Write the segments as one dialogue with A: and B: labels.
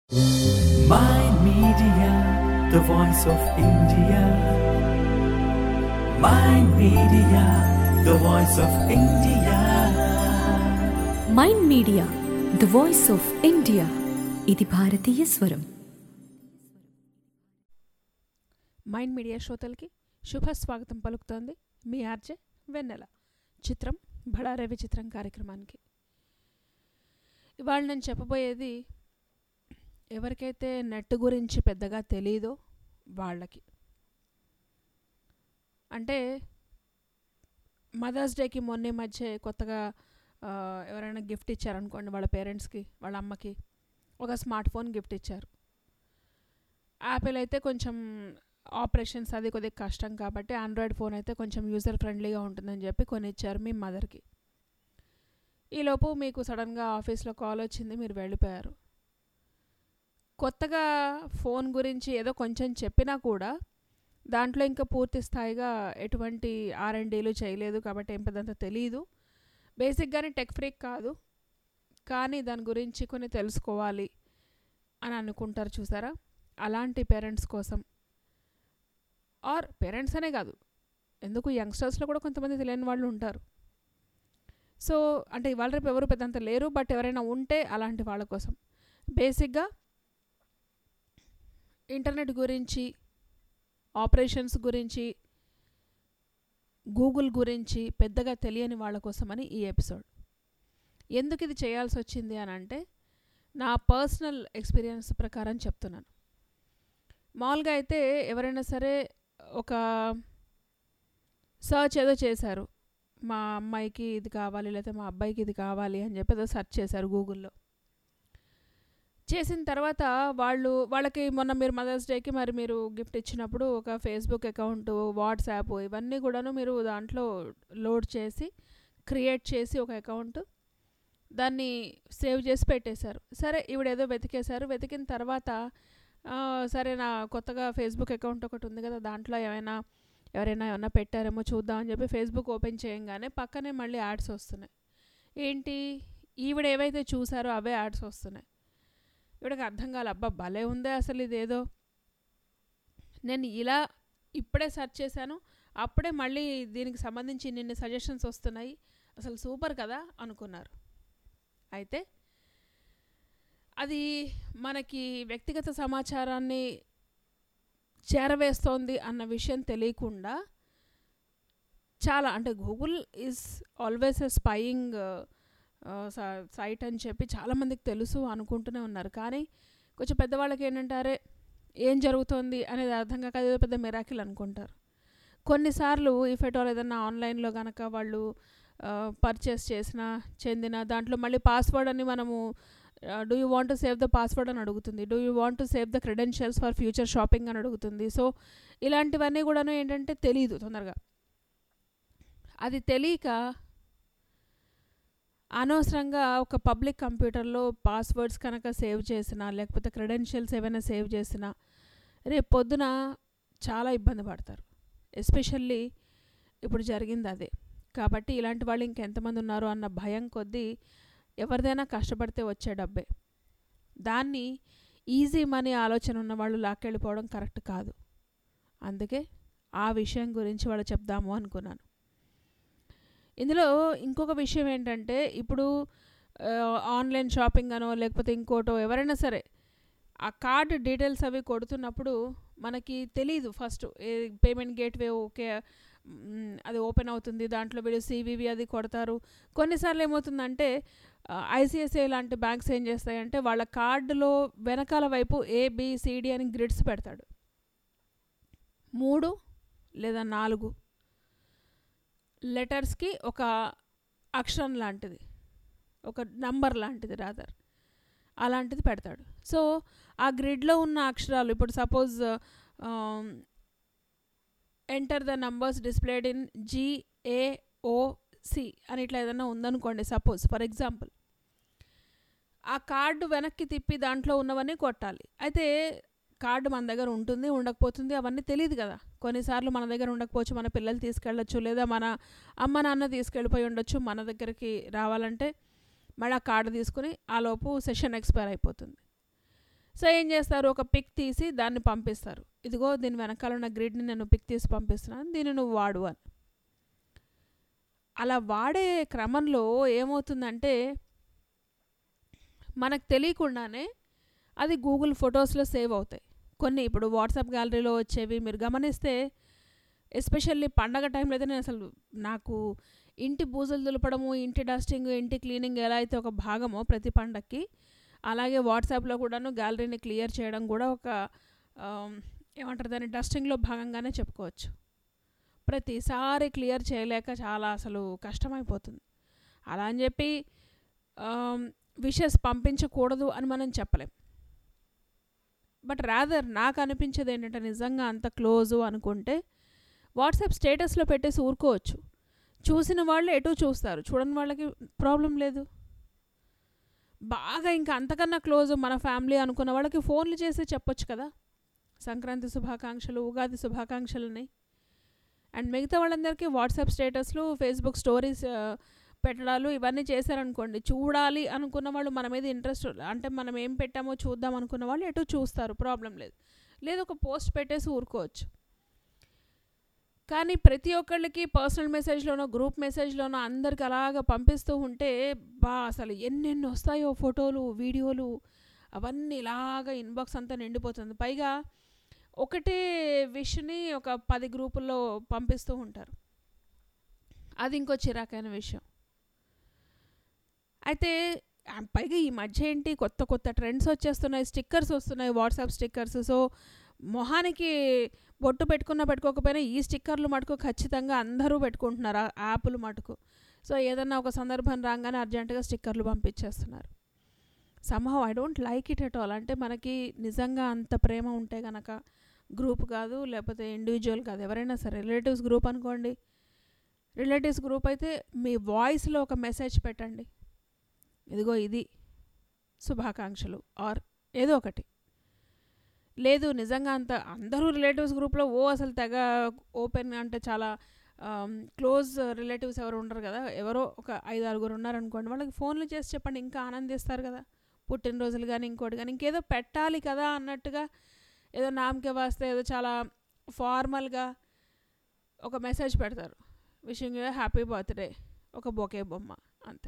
A: My Media, the voice of India. My Media, the voice of India.
B: Mind Media the voice of India ఇది భారతీయ స్వరం
C: Mind media శ్రోతలకి శుభ స్వాగతం పలుకుతోంది మీ ఆర్జే వెన్నెల చిత్రం బడారే విచిత్రం కార్యక్రమానికి ఇవాళ నేను చెప్పబోయేది ఎవరికైతే నెట్ గురించి పెద్దగా తెలీదో వాళ్ళకి అంటే మదర్స్ డేకి మొన్న ఈ మధ్య కొత్తగా ఆ, ఎవరైనా గిఫ్ట్ ఇచ్చారనుకోండి వాళ్ళ పేరెంట్స్కి వాళ్ళ అమ్మకి ఒక స్మార్ట్ ఫోన్ గిఫ్ట్ ఇచ్చారు యాపిల్ అయితే కొంచెం ఆపరేషన్స్ అది కొద్దిగా కష్టం కాబట్టి ఆండ్రాయిడ్ ఫోన్ అయితే కొంచెం యూజర్ ఫ్రెండ్లీగా ఉంటుందని చెప్పి కొని ఇచ్చారు మీ మదర్కి ఈలోపు మీకు సడన్గా ఆఫీస్లో కాల్ వచ్చింది మీరు వెళ్ళిపోయారు కొత్తగా ఫోన్ గురించి ఏదో కొంచెం చెప్పినా కూడా దాంట్లో ఇంకా పూర్తి స్థాయిగా ఎటువంటి ఆర్ అండ్ డీలు చేయలేదు కాబట్టి ఏం పెద్దంత తెలియదు బేసిక్గానే టెక్ ఫ్రీక్ కాదు కానీ దాని గురించి కొన్ని తెలుసుకోవాలి అని అనుకుంటారు చూసారా అలాంటి పేరెంట్స్ కోసం ఆర్ పేరెంట్స్ అనే కాదు ఎందుకు యంగ్స్టర్స్లో కూడా కొంతమంది తెలియని వాళ్ళు ఉంటారు సో అంటే ఇవాళ రేపు ఎవరు పెద్దంత లేరు బట్ ఎవరైనా ఉంటే అలాంటి వాళ్ళ కోసం బేసిక్గా ఇంటర్నెట్ గురించి ఆపరేషన్స్ గురించి గూగుల్ గురించి పెద్దగా తెలియని వాళ్ళ కోసమని ఈ ఎపిసోడ్ ఎందుకు ఇది చేయాల్సి వచ్చింది అని అంటే నా పర్సనల్ ఎక్స్పీరియన్స్ ప్రకారం చెప్తున్నాను మామూలుగా అయితే ఎవరైనా సరే ఒక సర్చ్ ఏదో చేశారు మా అమ్మాయికి ఇది కావాలి లేకపోతే మా అబ్బాయికి ఇది కావాలి అని చెప్పి ఏదో సెర్చ్ చేశారు గూగుల్లో చేసిన తర్వాత వాళ్ళు వాళ్ళకి మొన్న మీరు మదర్స్ డేకి మరి మీరు గిఫ్ట్ ఇచ్చినప్పుడు ఒక ఫేస్బుక్ అకౌంట్ వాట్సాప్ ఇవన్నీ కూడాను మీరు దాంట్లో లోడ్ చేసి క్రియేట్ చేసి ఒక అకౌంట్ దాన్ని సేవ్ చేసి పెట్టేశారు సరే ఈవిడేదో వెతికేశారు వెతికిన తర్వాత ఆ, సరే నా కొత్తగా ఫేస్బుక్ అకౌంట్ ఒకటి ఉంది కదా దాంట్లో ఏమైనా ఎవరైనా ఏమైనా పెట్టారేమో చూద్దామని చెప్పి ఫేస్బుక్ ఓపెన్ చేయంగానే పక్కనే మళ్ళీ యాడ్స్ వస్తున్నాయి ఏంటి ఈవిడ ఏవైతే చూసారో అవే యాడ్స్ వస్తున్నాయి ఈవిడకి అర్థం కాలే అబ్బా భలే ఉందే అసలు ఇదేదో నేను ఇలా ఇప్పుడే సెర్చ్ చేశాను అప్పుడే మళ్ళీ దీనికి సంబంధించి నిన్న సజెషన్స్ వస్తున్నాయి అసలు సూపర్ కదా అనుకున్నారు అయితే అది మనకి వ్యక్తిగత సమాచారాన్ని చేరవేస్తోంది అన్న విషయం తెలియకుండా చాలా అంటే Google is always a spying site అని చెప్పి చాలామందికి తెలుసు అనుకుంటూనే ఉన్నారు కానీ కొంచెం పెద్దవాళ్ళకి ఏంటంటారే ఏం జరుగుతోంది అనేది అర్థం కాక అదేదో పెద్ద మిరాకిల్ అనుకుంటారు కొన్నిసార్లు ఇఫ్ ఎట్ ఆల్ ఏదన్నా ఆన్లైన్లో కనుక వాళ్ళు పర్చేస్ చేసిన చెందిన దాంట్లో మళ్ళీ పాస్వర్డ్ అని మనము do you want to save the password అని అడుగుతుంది do you want to save the credentials for future shopping అని అడుగుతుంది సో ఇలాంటివన్నీ కూడాను ఏంటంటే తెలియదు తొందరగా అది తెలియక అనవసరంగా ఒక పబ్లిక్ కంప్యూటర్లో పాస్వర్డ్స్ కనుక సేవ్ చేసినా లేకపోతే క్రెడెన్షియల్స్ ఏమైనా సేవ్ చేసినా రేపు పొద్దున చాలా ఇబ్బంది పడతారు ఎస్పెషల్లీ ఇప్పుడు జరిగింది అదే కాబట్టి ఇలాంటి వాళ్ళు ఇంకెంతమంది ఉన్నారు అన్న భయం కొద్దీ ఎవరిదైనా కష్టపడితే వచ్చే డబ్బే దాన్ని ఈజీ మనీ ఆలోచన ఉన్న వాళ్ళు లాక్కెళ్ళిపోవడం కరెక్ట్ కాదు అందుకే ఆ విషయం గురించి వాళ్ళు చెప్దాము అనుకున్నాను ఇందులో ఇంకొక విషయం ఏంటంటే ఇప్పుడు ఆ, ఆన్లైన్ షాపింగ్ అనో లేకపోతే ఇంకోటో ఎవరైనా సరే ఆ కార్డ్ డీటెయిల్స్ అవి కొడుతున్నప్పుడు మనకి తెలీదు first a payment gateway okay hmm, అది ఓపెన్ అవుతుంది దాంట్లో వీళ్ళు సివివి అది కొడతారు కొన్నిసార్లు ఏమవుతుందంటే ఐసిఐసిఐ లాంటి బ్యాంక్స్ ఏం చేస్తాయంటే వాళ్ళ కార్డులో వెనకాల వైపు ఏబిసిడి అని గ్రిడ్స్ పెడతాడు మూడు లేదా నాలుగు లెటర్స్కి ఒక అక్షరం లాంటిది ఒక నంబర్ లాంటిది రాదర్ అలాంటిది పెడతాడు సో ఆ గ్రిడ్లో ఉన్న అక్షరాలు ఇప్పుడు suppose enter the numbers displayed in G A O C అని ఇట్లా ఏదైనా ఉందనుకోండి సపోజ్ ఫర్ ఎగ్జాంపుల్ ఆ కార్డు వెనక్కి తిప్పి దాంట్లో ఉన్నవన్నీ కొట్టాలి అయితే కార్డు మన దగ్గర ఉంటుంది ఉండకపోతుంది అవన్నీ తెలియదు కదా కొన్నిసార్లు మన దగ్గర ఉండకపోవచ్చు మన పిల్లలు తీసుకెళ్ళచ్చు లేదా మన అమ్మ నాన్న తీసుకెళ్ళిపోయి ఉండొచ్చు మన దగ్గరికి రావాలంటే మళ్ళీ ఆ కార్డు తీసుకుని ఆ లోపు సెషన్ ఎక్స్పైర్ అయిపోతుంది సో ఏం చేస్తారు ఒక పిక్ తీసి దాన్ని పంపిస్తారు ఇదిగో దీని వెనకాల ఉన్న గ్రిడ్ని నేను పిక్ తీసి పంపిస్తున్నాను దీన్ని నువ్వు వాడు అని అలా వాడే క్రమంలో ఏమవుతుందంటే మనకు తెలియకుండానే అది గూగుల్ ఫొటోస్లో సేవ్ అవుతాయి కొన్ని ఇప్పుడు వాట్సాప్ గ్యాలరీలో వచ్చేవి మీరు గమనిస్తే ఎస్పెషల్లీ పండగ టైంలో అయితే నేను అసలు నాకు ఇంటి బూజులు దులపడము ఇంటి డస్టింగ్ ఇంటి క్లీనింగ్ ఎలా అయితే ఒక భాగమో ప్రతి పండక్కి అలాగే వాట్సాప్లో కూడాను గ్యాలరీని క్లియర్ చేయడం కూడా ఒక ఆమ్, ఏమంటారు దాన్ని డస్టింగ్లో భాగంగానే చెప్పుకోవచ్చు ప్రతిసారి క్లియర్ చేయలేక చాలా అసలు కష్టమైపోతుంది అలా అని చెప్పి విషెస్ పంపించకూడదు అని మనం చెప్పలేం బట్ రాదర్ నాకు అనిపించేది ఏంటంటే నిజంగా అంత క్లోజు అనుకుంటే వాట్సాప్ స్టేటస్లో పెట్టేసి ఊరుకోవచ్చు చూసిన వాళ్ళు ఎటు చూస్తారు చూడని వాళ్ళకి ప్రాబ్లం లేదు బాగా ఇంకా అంతకన్నా క్లోజ్ మన ఫ్యామిలీ అనుకున్న వాళ్ళకి ఫోన్లు చేసి చెప్పొచ్చు కదా సంక్రాంతి శుభాకాంక్షలు ఉగాది శుభాకాంక్షలని అండ్ మిగతా వాళ్ళందరికీ వాట్సాప్ స్టేటస్లు ఫేస్బుక్ స్టోరీస్ ఆ, పెట్టడాలు ఇవన్నీ చేశారనుకోండి చూడాలి అనుకున్న వాళ్ళు మన మీద ఇంట్రెస్ట్ అంటే మనం ఏం పెట్టామో చూద్దాం అనుకున్న వాళ్ళు ఎటు చూస్తారు ప్రాబ్లం లేదు లేదు ఒక పోస్ట్ పెట్టేసి ఊరుకోవచ్చు కానీ ప్రతి ఒక్కళ్ళకి పర్సనల్ మెసేజ్లోనో గ్రూప్ మెసేజ్లోనో అందరికి అలాగ పంపిస్తూ ఉంటే బా అసలు ఎన్నెన్ని వస్తాయో ఫోటోలు వీడియోలు అవన్నీ ఇలాగ ఇన్బాక్స్ అంతా నిండిపోతుంది పైగా ఒకటే విష్ని ఒక పది గ్రూపుల్లో పంపిస్తూ ఉంటారు అది ఇంకో చిరాకైన విషయం అయితే ఆ, పైగా ఈ మధ్య ఏంటి కొత్త కొత్త ట్రెండ్స్ వచ్చేస్తున్నాయి స్టిక్కర్స్ వస్తున్నాయి వాట్సాప్ స్టిక్కర్స్ సో మొహానికి బొట్టు పెట్టుకున్నా పెట్టుకోకపోయినా ఈ స్టిక్కర్లు మటుకు ఖచ్చితంగా అందరూ పెట్టుకుంటున్నారు ఆ యాప్లు మటుకు సో ఏదన్నా ఒక సందర్భం రాగానే అర్జెంటుగా స్టిక్కర్లు పంపించేస్తున్నారు somehow I don't like it at all అంటే మనకి నిజంగా అంత ప్రేమ ఉంటే గనక గ్రూప్ కాదు లేకపోతే ఇండివిజువల్ కాదు ఎవరైనా సరే రిలేటివ్స్ గ్రూప్ అనుకోండి రిలేటివ్స్ గ్రూప్ అయితే మీ వాయిస్లో ఒక మెసేజ్ పెట్టండి ఇదిగో ఇది శుభాకాంక్షలు ఆర్ ఏదో ఒకటి లేదు నిజంగా అంత అందరూ రిలేటివ్స్ గ్రూప్లో ఓ అసలు తెగ ఓపెన్ అంటే చాలా క్లోజ్ రిలేటివ్స్ ఎవరు ఉండరు కదా ఎవరో ఒక ఐదు ఆరుగురు ఉన్నారనుకోండి వాళ్ళకి ఫోన్లు చేసి చెప్పండి ఇంకా ఆనందిస్తారు కదా పుట్టినరోజులు కానీ ఇంకోటి కానీ ఇంకేదో పెట్టాలి కదా అన్నట్టుగా ఏదో నామకే వాస్తే ఏదో చాలా ఫార్మల్గా ఒక మెసేజ్ పెడతారు విషింగ్ యూ హ్యాపీ బర్త్డే ఒక బొకే బొమ్మ అంతే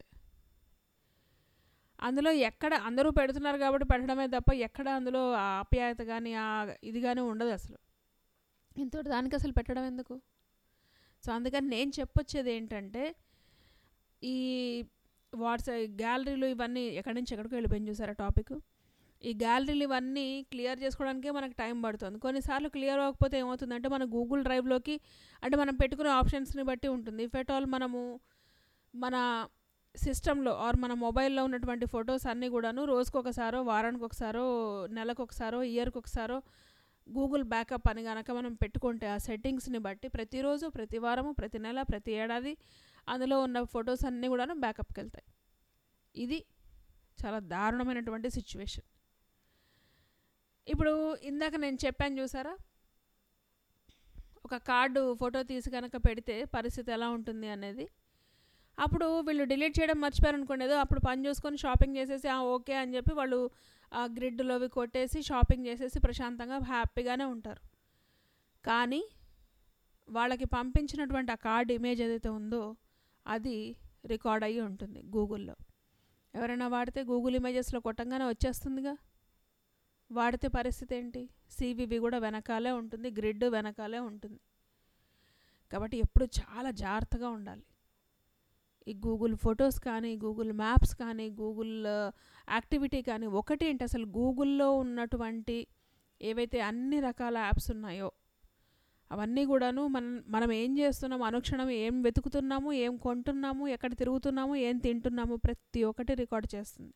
C: అందులో ఎక్కడ అందరూ పెడుతున్నారు కాబట్టి పెట్టడమే తప్ప ఎక్కడ అందులో ఆ ఆప్యాయత కానీ ఆ ఇది కానీ ఉండదు అసలు ఇంతటి దానికి అసలు పెట్టడం ఎందుకు సో అందుకని నేను చెప్పొచ్చేది ఏంటంటే ఈ వాట్సాప్ గ్యాలరీలు ఇవన్నీ ఎక్కడి నుంచి ఎక్కడికి వెళ్ళిపోయింది చూసారా టాపిక్ ఈ గ్యాలరీలు ఇవన్నీ క్లియర్ చేసుకోవడానికే మనకు టైం పడుతుంది కొన్నిసార్లు క్లియర్ అవ్వకపోతే ఏమవుతుందంటే మన గూగుల్ డ్రైవ్లోకి అంటే మనం పెట్టుకునే ఆప్షన్స్ని బట్టి ఉంటుంది ఇఫ్ ఎట్ ఆల్ మనము మన సిస్టంలో ఆర్ మన మొబైల్లో ఉన్నటువంటి ఫొటోస్ అన్నీ కూడాను రోజుకు ఒకసారో వారానికి ఒకసారో నెలకు ఒకసారో ఇయర్కి ఒకసారో గూగుల్ బ్యాకప్ అని కనుక మనం పెట్టుకుంటే ఆ సెట్టింగ్స్ని బట్టి ప్రతిరోజు ప్రతి వారము ప్రతి నెల ప్రతి ఏడాది అందులో ఉన్న ఫొటోస్ అన్నీ కూడాను బ్యాకప్కి వెళ్తాయి ఇది చాలా దారుణమైనటువంటి సిచ్యువేషన్ ఇప్పుడు ఇందాక నేను చెప్పాను చూసారా ఒక కార్డు ఫోటో తీసి కనుక పెడితే పరిస్థితి ఎలా ఉంటుంది అనేది అప్పుడు వీళ్ళు డిలీట్ చేయడం మర్చిపోయారు అనుకోండి ఏదో అప్పుడు పని చూసుకొని షాపింగ్ చేసేసి "ఆ, ఓకే అని చెప్పి వాళ్ళు ఆ గ్రిడ్లో అవి కొట్టేసి షాపింగ్ చేసేసి ప్రశాంతంగా హ్యాపీగానే ఉంటారు కానీ వాళ్ళకి పంపించినటువంటి ఆ కార్డ్ ఇమేజ్ ఏదైతే ఉందో అది రికార్డ్ అయ్యి ఉంటుంది గూగుల్లో ఎవరైనా వాడితే గూగుల్ ఇమేజెస్లో కొట్టంగానే వచ్చేస్తుందిగా వాడితే పరిస్థితి ఏంటి సివివి కూడా వెనకాలే ఉంటుంది గ్రిడ్ వెనకాలే ఉంటుంది కాబట్టి ఎప్పుడు చాలా జాగ్రత్తగా ఉండాలి ఈ గూగుల్ ఫొటోస్ కానీ గూగుల్ మ్యాప్స్ కానీ గూగుల్ యాక్టివిటీ కానీ ఒకటి ఏంటి అసలు గూగుల్లో ఉన్నటువంటి ఏవైతే అన్ని రకాల యాప్స్ ఉన్నాయో అవన్నీ కూడాను మనం మనం ఏం చేస్తున్నాము అనుక్షణం ఏం వెతుకుతున్నాము ఏం కొంటున్నాము ఎక్కడ తిరుగుతున్నాము ఏం తింటున్నాము ప్రతి ఒక్కటి రికార్డ్ చేస్తుంది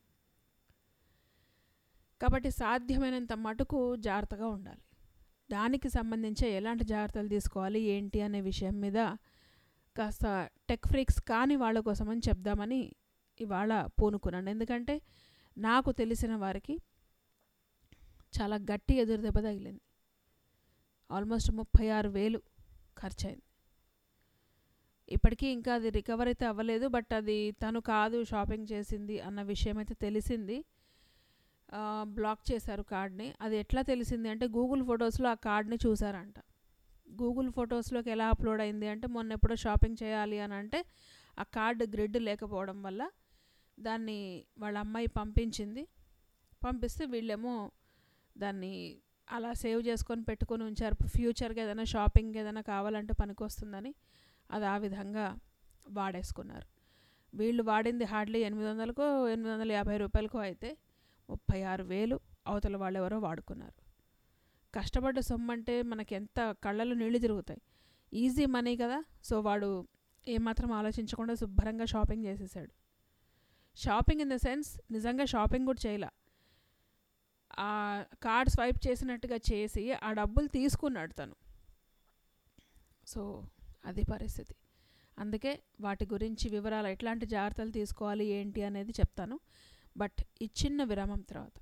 C: కాబట్టి సాధ్యమైనంత మటుకు జాగ్రత్తగా ఉండాలి దానికి సంబంధించి ఎలాంటి జాగ్రత్తలు తీసుకోవాలి ఏంటి అనే విషయం మీద కాస్త టెక్ ఫ్రీక్స్ కాని వాళ్ళ కోసమని చెప్దామని ఇవాళ పూనుకున్నాను ఎందుకంటే నాకు తెలిసిన వారికి చాలా గట్టి ఎదురు దెబ్బ తగిలింది ఆల్మోస్ట్ ముప్పై ఆరు వేలు ఖర్చు అయింది ఇప్పటికీ ఇంకా అది రికవర్ అయితే అవ్వలేదు బట్ అది తను కాదు షాపింగ్ చేసింది అన్న విషయం అయితే తెలిసింది ఆ, బ్లాక్ చేశారు కార్డ్ని అది ఎట్లా తెలిసింది అంటే గూగుల్ ఫొటోస్లో ఆ కార్డ్ని చూసారంట గూగుల్ ఫొటోస్లోకి ఎలా అప్లోడ్ అయింది అంటే మొన్న ఎప్పుడో షాపింగ్ చేయాలి అని అంటే ఆ కార్డ్ గ్రిడ్ లేకపోవడం వల్ల దాన్ని వాళ్ళ అమ్మాయి పంపించింది పంపిస్తే వీళ్ళేమో దాన్ని అలా సేవ్ చేసుకొని పెట్టుకొని ఉంచారు ఫ్యూచర్గా ఏదైనా షాపింగ్ ఏదైనా కావాలంటే పనికొస్తుందని అది ఆ విధంగా వాడేసుకున్నారు వీళ్ళు వాడింది హార్డ్లీ ఎనిమిది వందలకో ఎనిమిది వందల యాభై రూపాయలకో అయితే ముప్పై ఆరు వేలు అవతల వాళ్ళు ఎవరో వాడుకున్నారు కష్టపడ్డ సొమ్ము అంటే మనకి ఎంత కళ్ళలో నీళ్లు తిరుగుతాయి ఈజీ మనీ కదా సో వాడు ఏమాత్రం ఆలోచించకుండా శుభ్రంగా షాపింగ్ చేసేసాడు షాపింగ్ ఇన్ ద సెన్స్ నిజంగా షాపింగ్ కూడా చేయలే ఆ కార్డ్ స్వైప్ చేసినట్టుగా చేసి ఆ డబ్బులు తీసుకున్నాడు తను సో అది పరిస్థితి అందుకే వాటి గురించి వివరాలు ఎట్లాంటి జాగ్రత్తలు తీసుకోవాలి ఏంటి అనేది చెప్తాను బట్ ఈ చిన్న విరామం తర్వాత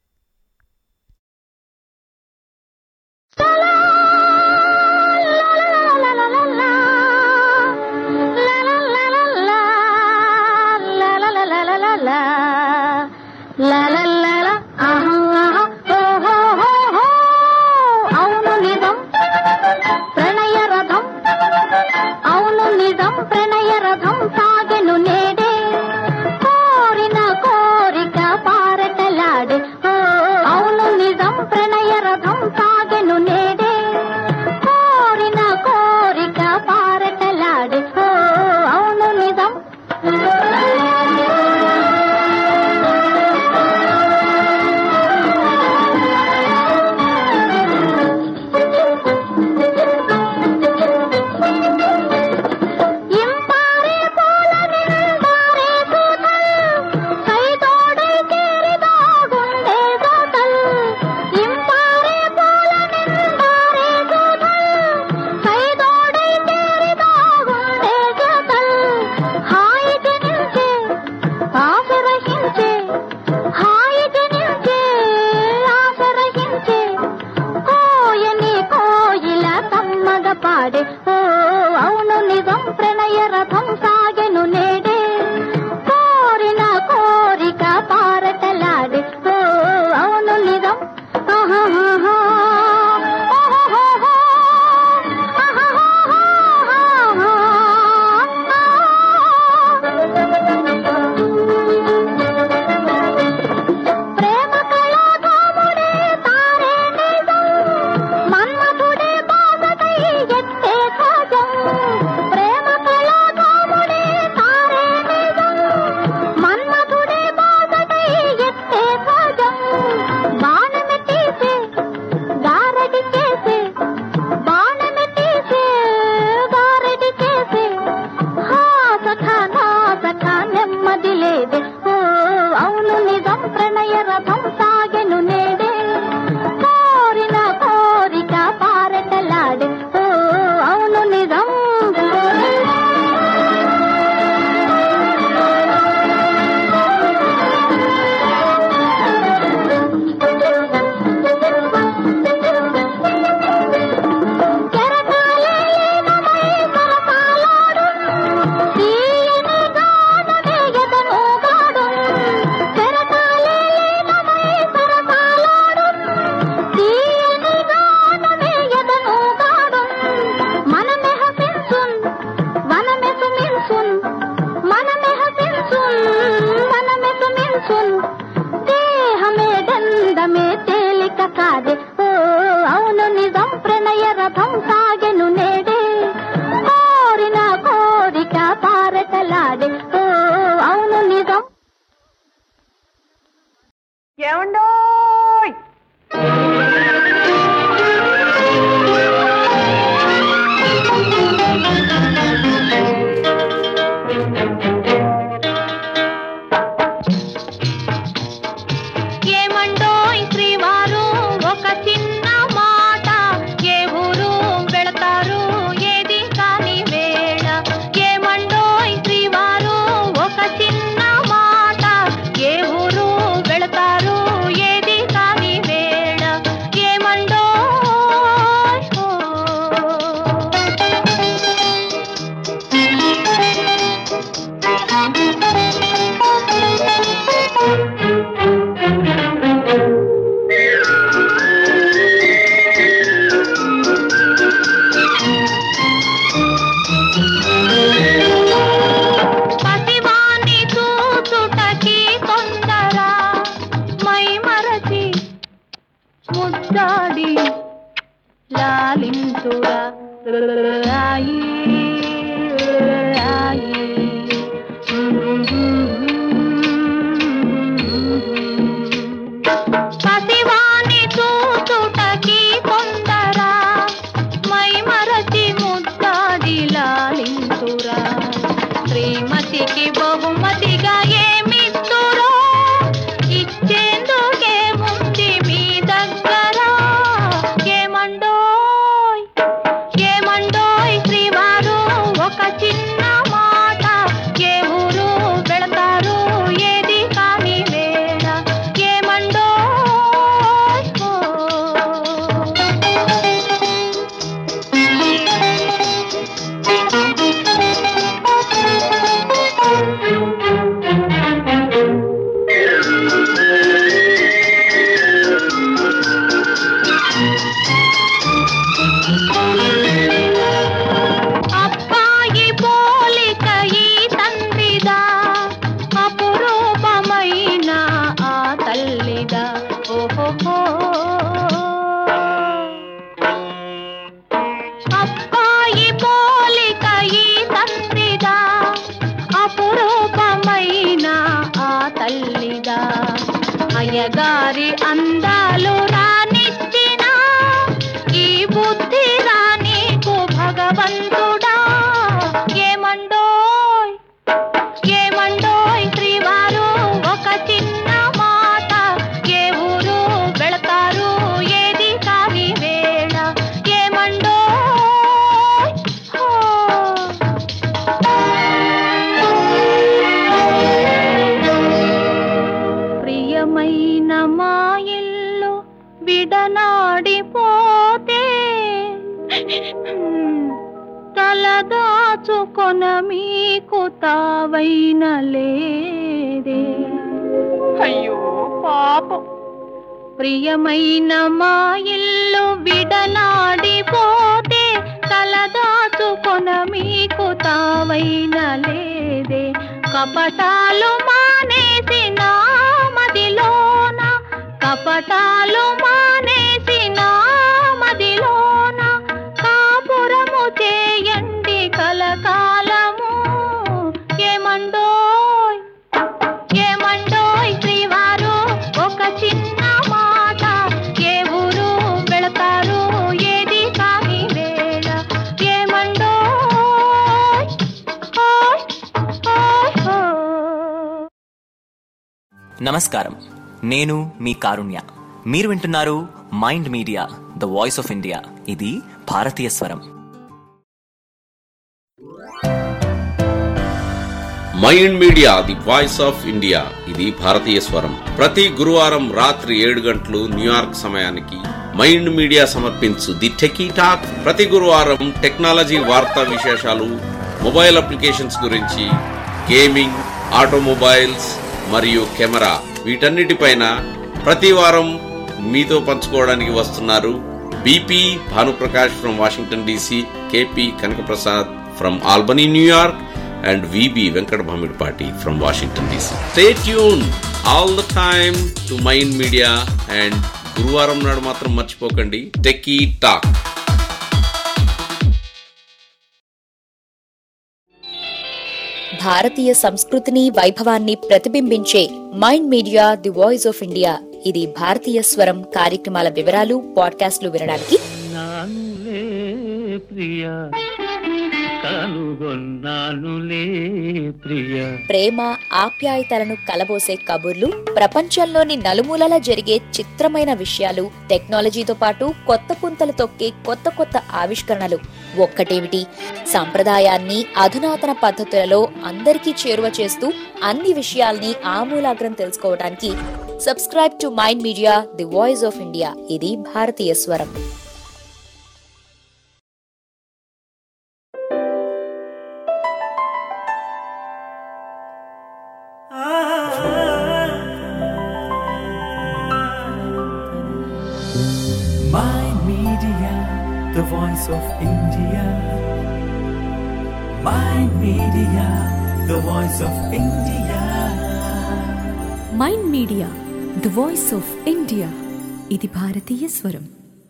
D: అవును నిజం ప్రణయ రథం అవును నిజం ప్రణయ రథం సాగెను నేడే కోరిన కోరిక పారటలాడే ఓ, అవును నిజం ప్రణయ రథం సాగెను నేడే కోరిన కోరిక పారటలాడే ఓ, అవును నిజం ఇంపారే పూల నిండారే సూతల్ సైదోడై కేరిదాగుండే సూతల్ ఇంపారే పూల నిండారే సూతల్ సైదోడై కేరిదాగుండే సూతల్ హాయిగా నిల్చే ఆశరహించే హాయిగా నిల్చే ఆశరహించే కోయని కోయిల కమ్మగ పాడే ఓ అవును నిజం ప్రణయ రథం సాగెను నేడే కోరిన కోరిక పారటలాడే ఓ అవును నిజం ఆహాహాహా. ఓహోహోహో. ప్రేమ కళాధాముడే తారే నిజం మన్మథుడే బాధకై ఎత్తే ధ్వజం ప్రేమ కళాధాముడే తారే నిజం మన్మథుడే బాధకై ఎత్తే ధ్వజం బాణమె తీసే గారడి చేసే బాణమె తీసే గారడి చేసే హా సఖా నా సఖా నెమ్మది లేదే ఓ అవును నిజం ప్రణయ రథం సాగెను నేడే కోరిన కోరిక పారటలాడే ఓ అవును నిజం కెరటాలే లీనమై సరసాలాడు తీయని గానమే ఎదనూగాడు కెరటాలే లీనమై సరసాలాడు తీయని గానమే ఎదనూగాడు మనమె హసించున్ వనమె సుమిల్సున్ మనమె హసించున్ వనమె సుమిల్సున్ దేహమే దండమే తేలిక కాదే ఓ అవును నిజం ప్రణయ రథం సాగెను నేడే కోరిన కోరిక పారటలాడే ఓ అవును నిజం
E: ఏమండోయ్
D: ఏమండోయ్ శ్రీవారు ఒక చిన్న మాట ఏ ఊరు వెళతారు ఏది కాని వేళ ఏమండోయ్ శ్రీవారు ఒక చిన్న మాట ఏ ఊరు వెళతారు ఏది కాని వేళ ముద్దాడి లాలింతురా రాయి రాయి పసివాణి చూచుటకి కొందరా మై మరచి ముద్దాడి లాలింతురా శ్రీమతికి బహుమతిగా ఏమిస్తురో ఇచ్చేందుకే ముందు మీ దగ్గర ఏమండోయ్ ఏమండోయ్ శ్రీవారు ఒక చిన్న మాట ఏ ఊరు వెళతారు ఏది కాని వేళ ఏమండోయ్ ఓ. అబ్బాయి పోలిక ఈ తండ్రిదా అపురూపమైన ఆ తల్లిదా ఓహో అబ్బాయి పోలిక ఈ తండ్రిదా అపురూపమైన ఆ తల్లిదా అయ్యగారి అందాలు రానిచ్చిన ఈ బుద్ధి రానీకు భగవంతుడా ఏమండోయ్ ఏమండోయ్ శ్రీవారు ఒక చిన్న మాట ఏ ఊరు వెళతారు ఏది కాని వేళ ఏమండోయ్ హో. ప్రియమైన మా ఇల్లు విడనాడిపోతే తలదాచుకొన మీకు తావైన లేదే అయ్యో పాపం ప్రియమైన మా ఇల్లు విడనాడిపోతే తలదాచుకొన మీకు తావైన లేదే కపటాలు మానేసి నా మదిలోన కపటాలు మానేసి నా మదిలోన కాపురము చేయండి కలకాలము ఏమండోయ్ ఏమండోయ్ శ్రీవారు ఒక చిన్న మాట ఏ ఊరు వెళతారు ఏది కాని వేళ ఏమండోయ్ ఓయ్ ఓయ్ ఓయ్
E: నమస్కారం నేను మీ కారుణ్య మీరు వింటున్నారు Mind Media the voice of India ఇది భారతీయ స్వరం
F: Mind Media the voice of India ఇది భారతీయ స్వరం ప్రతి గురువారం రాత్రి ఏడు గంటలు న్యూయార్క్ సమయానికి మైండ్ మీడియా సమర్పించు ది టెకీ టాక్ ప్రతి గురువారం టెక్నాలజీ వార్తా విశేషాలు మొబైల్ అప్లికేషన్స్ గురించి గేమింగ్ ఆటోమొబైల్స్ మరియు కెమెరా వీటన్నిటిపైన ప్రతి వారం మీతో పంచుకోవడానికి వస్తున్నారు BP Bhanuprakash from Washington DC KP Kanakaprasad from Albany New York and VB Venkat Bhamidpati from Washington DC. Stay tuned all the time to Mind Media and గురువారం నాడు మాత్రం మర్చిపోకండి టెక్కీ టాక్
G: భారతీయ సంస్కృతిని వైభవాన్ని ప్రతిబింబించే Mind Media the voice of India ఇది భారతీయ స్వరం కార్యక్రమాల వివరాలు పాడ్కాస్ట్లు వినడానికి
A: నానులే ప్రియ కనుగొన్నానులే ప్రియ
G: ప్రేమ ఆప్యాయతలను కలబోసే కబుర్లు ప్రపంచంలోని నలుమూలలా జరిగే చిత్రమైన విషయాలు టెక్నాలజీతో పాటు కొత్త పుంతలు తొక్కే కొత్త కొత్త ఆవిష్కరణలు ఒక్కటేమిటి సంప్రదాయాన్ని అధునాతన పద్ధతులలో అందరికీ చేరువ చేస్తూ అన్ని విషయాల్ని ఆమూలాగ్రం తెలుసుకోవడానికి subscribe to Mind Media the voice of India ఇది భారతీయ స్వరం
A: Mind Media, the voice of India. Mind Media, the voice of India.
B: Mind Media the voice of India ఇది భారతీయ స్వరం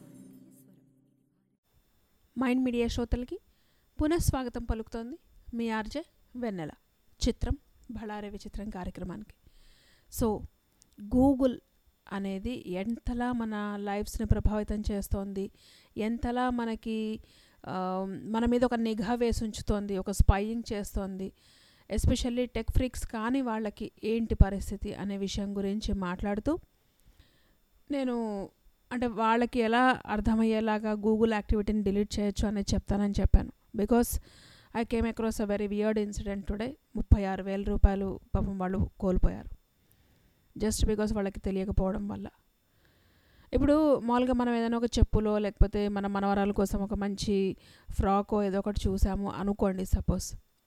C: మైండ్ మీడియా శ్రోతలకి పునఃస్వాగతం పలుకుతోంది మీ ఆర్జే వెన్నెల చిత్రం బళారే విచిత్రం కార్యక్రమానికి సో గూగుల్ అనేది ఎంతలా మన లైఫ్స్ని ప్రభావితం చేస్తోంది ఎంతలా మనకి ఆ, మన మీద ఒక నిఘా వేసి ఉంచుతోంది ఒక స్పైయింగ్ చేస్తోంది ఎస్పెషల్లీ టెక్ ఫ్రీక్స్ కాని వాళ్ళకి ఏంటి పరిస్థితి అనే విషయం గురించి మాట్లాడుతూ నేను అంటే వాళ్ళకి ఎలా అర్థమయ్యేలాగా గూగుల్ యాక్టివిటీని డిలీట్ చేయొచ్చు అనేది చెప్తానని చెప్పాను because I came across a very weird incident today ముప్పై ఆరు వేల రూపాయలు పాపం వాళ్ళు కోల్పోయారు జస్ట్ బికాస్ వాళ్ళకి తెలియకపోవడం వల్ల ఇప్పుడు మామూలుగా మనం ఏదైనా ఒక చెప్పులో లేకపోతే మన మనవరాల కోసం ఒక మంచి ఫ్రాకో ఏదో ఒకటి చూసాము అనుకోండి సపోజ్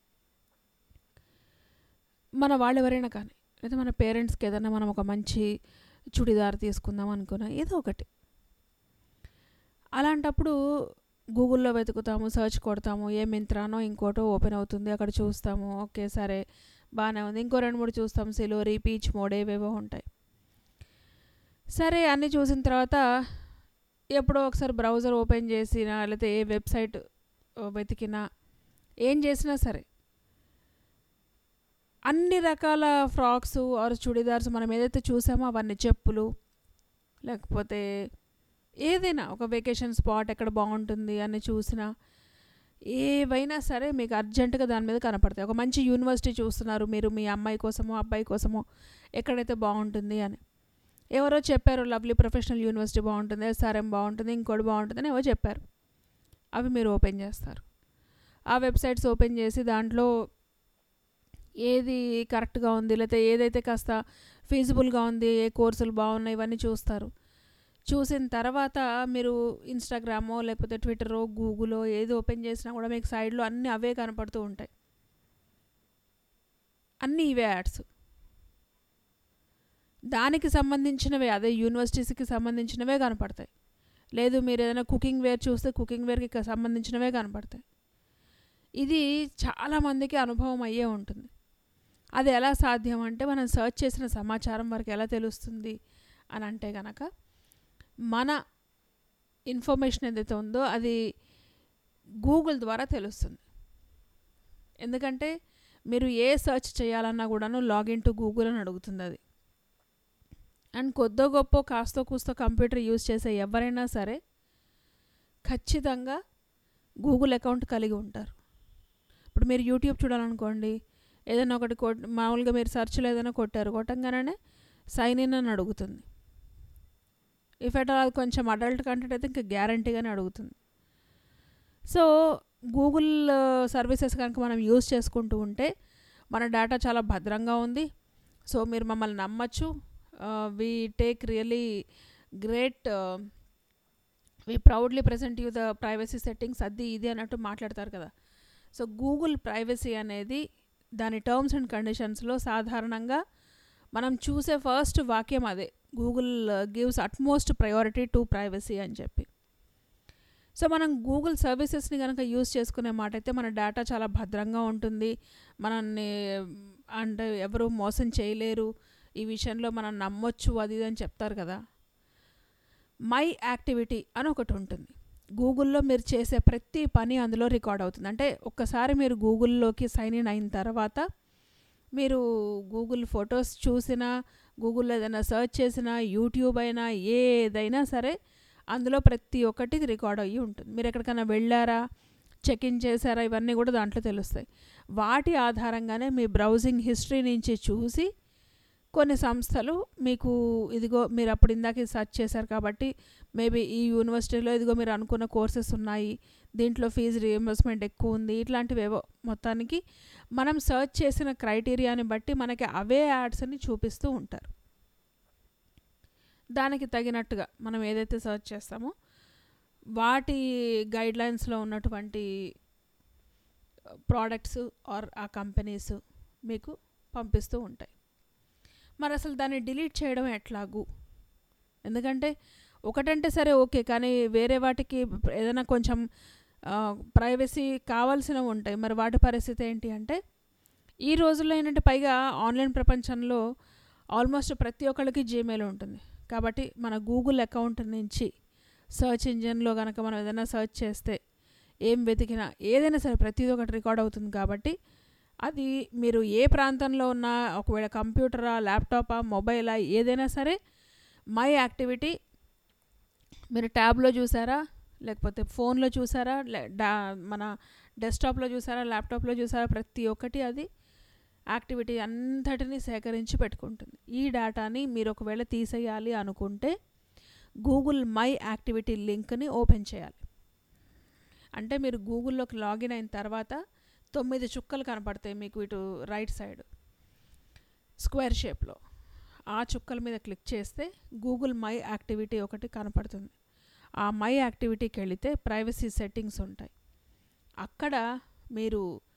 C: మన వాళ్ళు ఎవరైనా కానీ లేదా మన పేరెంట్స్కి ఏదైనా మనం ఒక మంచి చుడిదార్ తీసుకుందాం అనుకున్నా ఏదో ఒకటి అలాంటప్పుడు గూగుల్లో వెతుకుతాము సర్చ్ కొడతాము ఏ మింత్రానో ఇంకోటో ఓపెన్ అవుతుంది అక్కడ చూస్తాము ఓకే సరే బాగానే ఉంది ఇంకో రెండు మూడు చూస్తాం సిలోరీ పీచ్ మోడ్ ఏవేవో ఉంటాయి సరే అన్నీ చూసిన తర్వాత ఎప్పుడో ఒకసారి బ్రౌజర్ ఓపెన్ చేసినా లేకపోతే ఏ వెబ్సైట్ వెతికినా ఏం చేసినా సరే అన్ని రకాల ఫ్రాక్స్ ఆర్ చుడిదార్స్ మనం ఏదైతే చూసామో అవన్నీ చెప్పులు లేకపోతే ఏదైనా ఒక వెకేషన్ స్పాట్ ఎక్కడ బాగుంటుంది అని చూసినా ఏవైనా సరే మీకు అర్జెంటుగా దాని మీద కనపడతాయి ఒక మంచి యూనివర్సిటీ చూస్తున్నారు మీరు మీ అమ్మాయి కోసమో అబ్బాయి కోసమో ఎక్కడైతే బాగుంటుంది అని ఎవరో చెప్పారు లవ్లీ ప్రొఫెషనల్ యూనివర్సిటీ బాగుంటుంది ఎస్ఆర్ఎం బాగుంటుంది ఇంకోటి బాగుంటుంది అని ఎవరో చెప్పారు అవి మీరు ఓపెన్ చేస్తారు ఆ వెబ్సైట్స్ ఓపెన్ చేసి దాంట్లో ఏది కరెక్ట్గా ఉంది లేకపోతే ఏదైతే కాస్త ఫీజిబుల్గా ఉంది ఏ కోర్సులు బాగున్నాయి ఇవన్నీ చూస్తారు చూసిన తర్వాత మీరు ఇన్స్టాగ్రామో లేకపోతే ట్విట్టరో గూగులో ఏది ఓపెన్ చేసినా కూడా మీకు సైడ్లో అన్నీ అవే కనపడుతూ ఉంటాయి అన్నీ ఇవే యాడ్స్ దానికి సంబంధించినవే అదే యూనివర్సిటీస్కి సంబంధించినవే కనపడతాయి లేదు మీరు ఏదైనా కుకింగ్ వేర్ చూస్తే కుకింగ్ వేర్కి సంబంధించినవే కనపడతాయి ఇది చాలామందికి అనుభవం అయ్యే ఉంటుంది అది ఎలా సాధ్యం అంటే మనం సర్చ్ చేసిన సమాచారం వరకు ఎలా తెలుస్తుంది అని అంటే గనక మన ఇన్ఫర్మేషన్ ఏదైతే ఉందో అది గూగుల్ ద్వారా తెలుస్తుంది ఎందుకంటే మీరు ఏ సెర్చ్ చేయాలన్నా కూడాను లాగిన్ టు గూగుల్ అని అడుగుతుంది అది అండ్ కొద్దో గొప్ప కాస్తో కూస్తో కంప్యూటర్ యూజ్ చేసే ఎవరైనా సరే ఖచ్చితంగా గూగుల్ అకౌంట్ కలిగి ఉంటారు ఇప్పుడు మీరు యూట్యూబ్ చూడాలనుకోండి ఏదైనా ఒకటి కొట్ మామూలుగా మీరు సెర్చ్లో ఏదైనా కొట్టారు కొట్టంగానే సైన్ ఇన్ అని అడుగుతుంది ఇఫ్ ఎట్ అది కొంచెం అడల్ట్ కంటెంట్ అయితే ఇంకా గ్యారంటీగానే అడుగుతుంది సో గూగుల్ సర్వీసెస్ కనుక మనం యూజ్ చేసుకుంటూ ఉంటే మన డేటా చాలా భద్రంగా ఉంది సో మీరు మమ్మల్ని నమ్మచ్చు we take really great we proudly present you the privacy settings అది ఇది అన్నట్టు మాట్లాడతారు కదా సో గూగుల్ ప్రైవసీ అనేది దాని టర్మ్స్ అండ్ కండిషన్స్లో సాధారణంగా మనం చూసే ఫస్ట్ వాక్యం అదే Google gives utmost priority to privacy అని చెప్పి సో మనం గూగుల్ సర్వీసెస్ని కనుక యూస్ చేసుకునే మాట అయితే మన డేటా చాలా భద్రంగా ఉంటుంది మనల్ని అంటే ఎవరు మోసం చేయలేరు ఈ విషయంలో మనం నమ్మొచ్చు అది ఇది అని చెప్తారు కదా మై యాక్టివిటీ అని ఒకటి ఉంటుంది గూగుల్లో మీరు చేసే ప్రతి పని అందులో రికార్డ్ అవుతుంది అంటే ఒక్కసారి మీరు గూగుల్లోకి సైన్ ఇన్ అయిన తర్వాత మీరు గూగుల్ ఫొటోస్ చూసినా గూగుల్లో ఏదైనా సెర్చ్ చేసినా యూట్యూబ్ అయినా ఏదైనా సరే అందులో ప్రతి ఒక్కటి రికార్డ్ అయ్యి ఉంటుంది మీరు ఎక్కడికైనా వెళ్ళారా చెక్ ఇన్ చేశారా ఇవన్నీ కూడా దాంట్లో తెలుస్తాయి వాటి ఆధారంగానే మీ బ్రౌజింగ్ హిస్టరీ నుంచి చూసి కొన్ని సంస్థలు మీకు ఇదిగో మీరు అప్పుడు ఇందాక సెర్చ్ చేశారు కాబట్టి మేబీ ఈ యూనివర్సిటీలో ఇదిగో మీరు అనుకున్న కోర్సెస్ ఉన్నాయి దీంట్లో ఫీజు రియంబర్స్మెంట్ ఎక్కువ ఉంది ఇట్లాంటివేవో మొత్తానికి మనం సెర్చ్ చేసిన క్రైటీరియాని బట్టి మనకి అవే యాడ్స్ని చూపిస్తూ ఉంటారు దానికి తగినట్టుగా మనం ఏదైతే సెర్చ్ చేస్తామో వాటి గైడ్లైన్స్లో ఉన్నటువంటి ప్రోడక్ట్స్ ఆర్ ఆ కంపెనీస్ మీకు పంపిస్తూ ఉంటాయి మరి అసలు దాన్ని డిలీట్ చేయడం ఎట్లాగు ఎందుకంటే ఒకటంటే సరే ఓకే కానీ వేరే వాటికి ఏదైనా కొంచెం ప్రైవసీ కావాల్సినవి ఉంటాయి మరి వాటి పరిస్థితి ఏంటి అంటే ఈ రోజుల్లో ఏంటంటే పైగా ఆన్లైన్ ప్రపంచంలో ఆల్మోస్ట్ ప్రతి ఒక్కళ్ళకి జీమెయిల్ ఉంటుంది కాబట్టి మన గూగుల్ అకౌంట్ నుంచి సర్చ్ ఇంజిన్లో కనుక మనం ఏదైనా సర్చ్ చేస్తే ఏం వెతికినా ఏదైనా సరే ప్రతిదీ ఒకటి రికార్డ్ అవుతుంది కాబట్టి అది మీరు ఏ ప్రాంతంలో ఉన్నా ఒకవేళ కంప్యూటరా ల్యాప్టాపా మొబైలా ఏదైనా సరే మై యాక్టివిటీ మీరు ట్యాబ్లో చూసారా లేకపోతే ఫోన్లో చూసారా లే- డా మన డెస్క్టాప్లో చూసారా ల్యాప్టాప్లో చూసారా ప్రతి ఒక్కటి అది యాక్టివిటీ అంతటిని సేకరించి పెట్టుకుంటుంది ఈ డేటాని మీరు ఒకవేళ తీసేయాలి అనుకుంటే గూగుల్ మై యాక్టివిటీ లింక్ని ఓపెన్ చేయాలి అంటే మీరు గూగుల్లోకి లాగిన్ అయిన తర్వాత తొమ్మిది చుక్కలు కనపడతాయి మీకు ఇటు రైట్ సైడ్ స్క్వేర్ షేప్లో ఆ చుక్కల మీద క్లిక్ చేస్తే గూగుల్ మై యాక్టివిటీ ఒకటి కనపడుతుంది ఆ మై యాక్టివిటీకి వెళితే ప్రైవసీ సెట్టింగ్స్ ఉంటాయి అక్కడ మీరు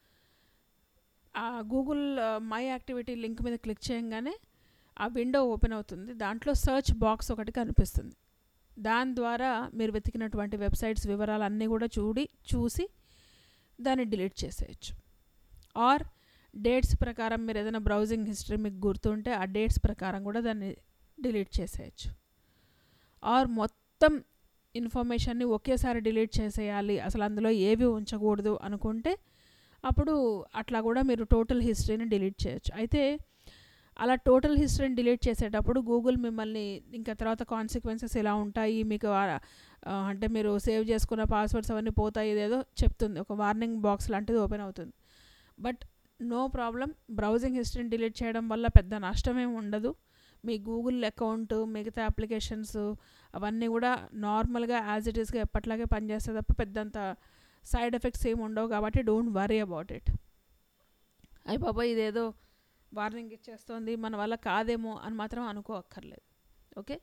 C: ఆ గూగుల్ ఆ, మై యాక్టివిటీ లింక్ మీద క్లిక్ చేయగానే ఆ విండో ఓపెన్ అవుతుంది దాంట్లో సర్చ్ బాక్స్ ఒకటి కనిపిస్తుంది దాని ద్వారా మీరు వెతికినటువంటి వెబ్సైట్స్ వివరాలు అన్నీ కూడా చూడి చూసి దాన్ని డిలీట్ చేసేయచ్చు ఆర్ డేట్స్ ప్రకారం మీరు ఏదైనా బ్రౌజింగ్ హిస్టరీ మీకు గుర్తుంటే ఆ డేట్స్ ప్రకారం కూడా దాన్ని డిలీట్ చేసేయచ్చు ఆర్ మొత్తం ఇన్ఫర్మేషన్ని ఒకేసారి డిలీట్ చేసేయాలి అసలు అందులో ఏవి ఉంచకూడదు అనుకుంటే అప్పుడు అట్లా కూడా మీరు టోటల్ హిస్టరీని డిలీట్ చేయొచ్చు అయితే అలా టోటల్ హిస్టరీని డిలీట్ చేసేటప్పుడు గూగుల్ మిమ్మల్ని ఇంకా తర్వాత కాన్సిక్వెన్సెస్ ఎలా ఉంటాయి మీకు ఆ- ఆ, అంటే మీరు సేవ్ చేసుకున్న పాస్వర్డ్స్ అవన్నీ పోతాయి ఇదేదో చెప్తుంది ఒక వార్నింగ్ బాక్స్ లాంటిది ఓపెన్ అవుతుంది బట్ నో ప్రాబ్లం బ్రౌజింగ్ హిస్టరీని డిలీట్ చేయడం వల్ల పెద్ద నష్టమేం ఉండదు మీ గూగుల్ అకౌంట్ మిగతా అప్లికేషన్స్ అవన్నీ కూడా నార్మల్గా యాజ్ ఇట్ ఈస్గా ఎప్పట్లాగే పనిచేస్తే తప్ప పెద్దంత సైడ్ ఎఫెక్ట్స్ ఏమి ఉండవు కాబట్టి డోంట్ వరీ అబౌట్ ఇట్ అయ్యి బాబాయ్ ఇదేదో వార్నింగ్ ఇచ్చేస్తోంది మన వల్ల కాదేమో అని మాత్రం అనుకోక్కర్లేదు ఓకే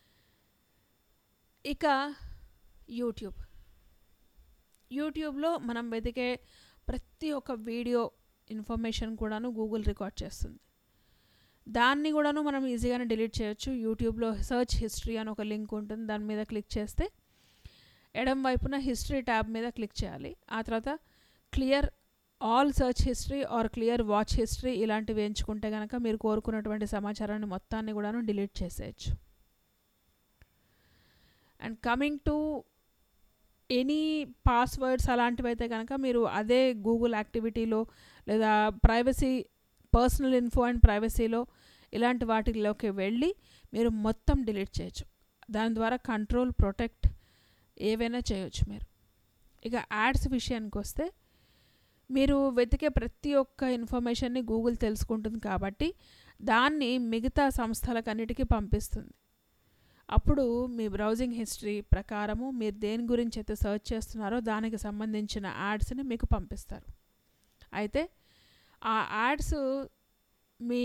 C: ఇక యూట్యూబ్ యూట్యూబ్లో మనం వెతికే ప్రతి ఒక్క వీడియో ఇన్ఫర్మేషన్ కూడాను గూగుల్ రికార్డ్ చేస్తుంది దాన్ని కూడాను మనం ఈజీగానే డిలీట్ చేయొచ్చు యూట్యూబ్లో సర్చ్ హిస్టరీ అని ఒక లింక్ ఉంటుంది దాని మీద క్లిక్ చేస్తే ఎడం వైపున హిస్టరీ ట్యాబ్ మీద క్లిక్ చేయాలి ఆ తర్వాత clear all search history or clear watch history ఇలాంటివి ఎంచుకుంటే కనుక మీరు కోరుకున్నటువంటి సమాచారాన్ని మొత్తాన్ని కూడాను డిలీట్ చేసేయచ్చు and coming to any passwords అలాంటివి అయితే కనుక మీరు అదే గూగుల్ యాక్టివిటీలో లేదా ప్రైవసీ పర్సనల్ ఇన్ఫో అండ్ ప్రైవసీలో ఇలాంటి వాటిలోకి వెళ్ళి మీరు మొత్తం డిలీట్ చేయొచ్చు దాని ద్వారా కంట్రోల్ ప్రొటెక్ట్ ఏవైనా చేయొచ్చు మీరు ఇక యాడ్స్ విషయానికి వస్తే మీరు వెతికే ప్రతి ఒక్క ఇన్ఫర్మేషన్ని గూగుల్ తెలుసుకుంటుంది కాబట్టి దాన్ని మిగతా సంస్థలకన్నిటికీ పంపిస్తుంది అప్పుడు మీ బ్రౌజింగ్ హిస్టరీ ప్రకారము మీరు దేని గురించి అయితే సర్చ్ చేస్తున్నారో దానికి సంబంధించిన యాడ్స్ని మీకు పంపిస్తారు అయితే ఆ యాడ్స్ మీ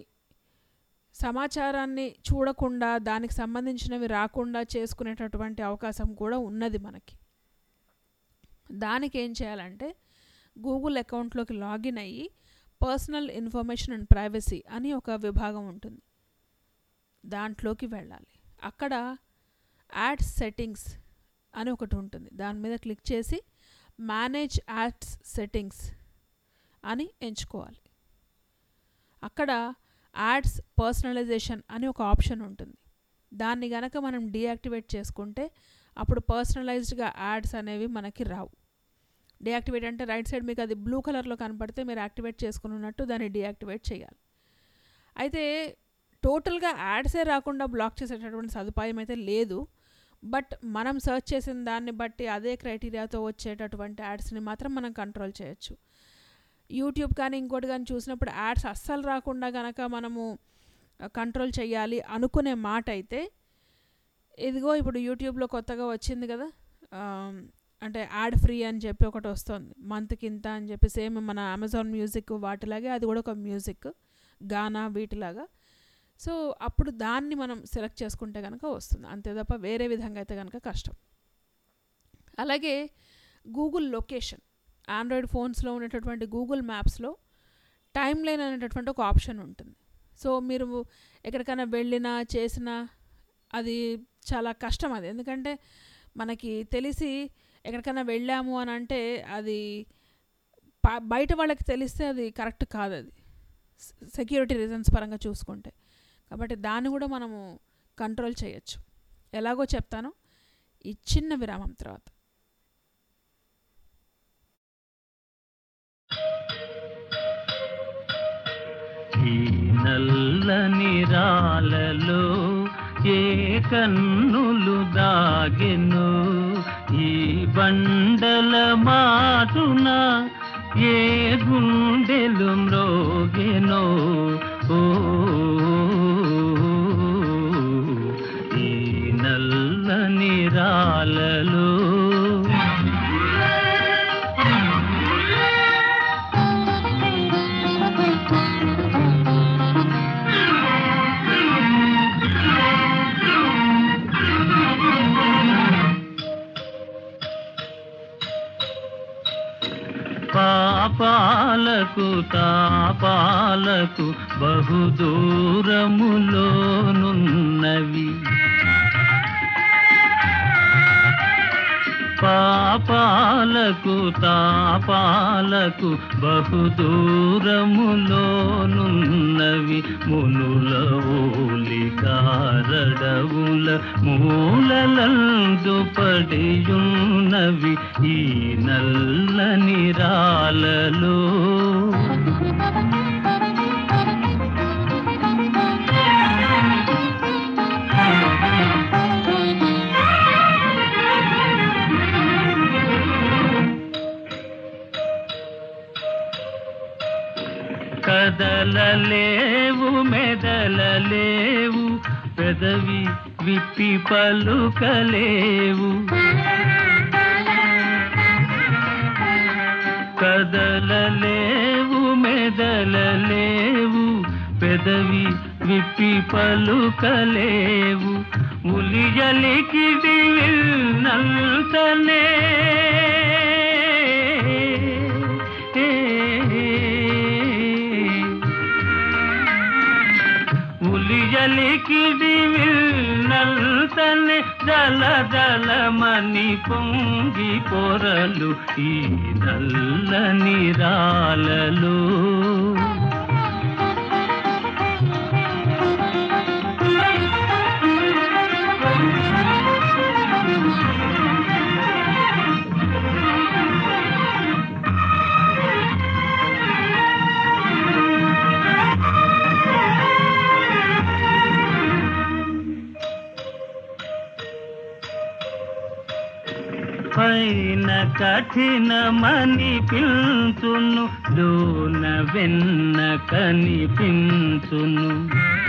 C: సమాచారాన్ని చూడకుండా దానికి సంబంధించినవి రాకుండా చేసుకునేటటువంటి అవకాశం కూడా ఉన్నది మనకి దానికి ఏం చేయాలంటే గూగుల్ అకౌంట్లోకి లాగిన్ అయ్యి పర్సనల్ ఇన్ఫర్మేషన్ అండ్ ప్రైవసీ అని ఒక విభాగం ఉంటుంది దాంట్లోకి వెళ్ళాలి అక్కడ యాడ్స్ సెట్టింగ్స్ అని ఒకటి ఉంటుంది దాని మీద క్లిక్ చేసి మేనేజ్ యాడ్స్ సెట్టింగ్స్ అని ఎంచుకోవాలి అక్కడ యాడ్స్ పర్సనలైజేషన్ అని ఒక ఆప్షన్ ఉంటుంది దాన్ని గనక మనం డీయాక్టివేట్ చేసుకుంటే అప్పుడు పర్సనలైజ్డ్గా యాడ్స్ అనేవి మనకి రావు డీయాక్టివేట్ అంటే రైట్ సైడ్ మీకు అది బ్లూ కలర్లో కనపడితే మీరు యాక్టివేట్ చేసుకున్నట్టు దాన్ని డీయాక్టివేట్ చేయాలి అయితే టోటల్గా యాడ్సే రాకుండా బ్లాక్ చేసేటటువంటి సదుపాయం అయితే లేదు బట్ మనం సెర్చ్ చేసిన దాన్ని బట్టి అదే క్రైటీరియాతో వచ్చేటటువంటి యాడ్స్ని మాత్రం మనం కంట్రోల్ చేయొచ్చు యూట్యూబ్ కానీ ఇంకోటి కానీ చూసినప్పుడు యాడ్స్ అస్సలు రాకుండా గనక మనము కంట్రోల్ చేయాలి అనుకునే మాట అయితే ఇదిగో ఇప్పుడు యూట్యూబ్లో కొత్తగా వచ్చింది కదా ఆ, అంటే యాడ్ ఫ్రీ అని చెప్పి ఒకటి వస్తుంది మంత్కి ఇంత అని చెప్పి సేమ్ మన అమెజాన్ మ్యూజిక్ వాటిలాగే అది కూడా ఒక మ్యూజిక్ గానా వీటిలాగా సో అప్పుడు దాన్ని మనం సెలెక్ట్ చేసుకుంటే కనుక వస్తుంది అంతే తప్ప వేరే విధంగా అయితే కనుక కష్టం అలాగే గూగుల్ లొకేషన్ ఆండ్రాయిడ్ ఫోన్స్లో ఉండేటటువంటి గూగుల్ మ్యాప్స్లో టైం లైన్ అనేటటువంటి ఒక ఆప్షన్ ఉంటుంది సో మీరు ఎక్కడికైనా వెళ్ళినా చేసినా అది చాలా కష్టం అది ఎందుకంటే మనకి తెలిసి ఎక్కడికైనా వెళ్ళాము అని అంటే అది ప- బయట వాళ్ళకి తెలిస్తే అది కరెక్ట్ కాదు అది సెక్యూరిటీ రీజన్స్ పరంగా చూసుకుంటే కాబట్టి దాన్ని కూడా మనము కంట్రోల్ చేయొచ్చు ఎలాగో చెప్తాను ఈ చిన్న విరామం తర్వాత
A: ఈ నల్లని రాలలో ఏ కన్నులు దాగెను ఈ బండల మాటున ఏ గుండెలు మ్రోగెనో ఓ ఈ నల్లని రాలలో పాపాలకు తాపాలకు బహుదూరములోనున్నవి పాపాలకు తాపాలకు బహుదూరములోనున్నవి మునుల ఓలి కారడవుల మూలలందు పడియున్నవి ఈ నల్లని రాలలో కదలలేవు మెదలలేవు పెదవి విప్పి పలుకలేవు కదలలేవు మెదలలేవు పెదవి విప్పి పలుకలేవు ఉలియలికిది విల్నంతనే ఉలియలికిది విల్నంతనే జల జలమని పొంగి పొరలు ఈ నల్లని రాలలో పైన కఠినమని పిల్చును లోన వెన్న కనిపించును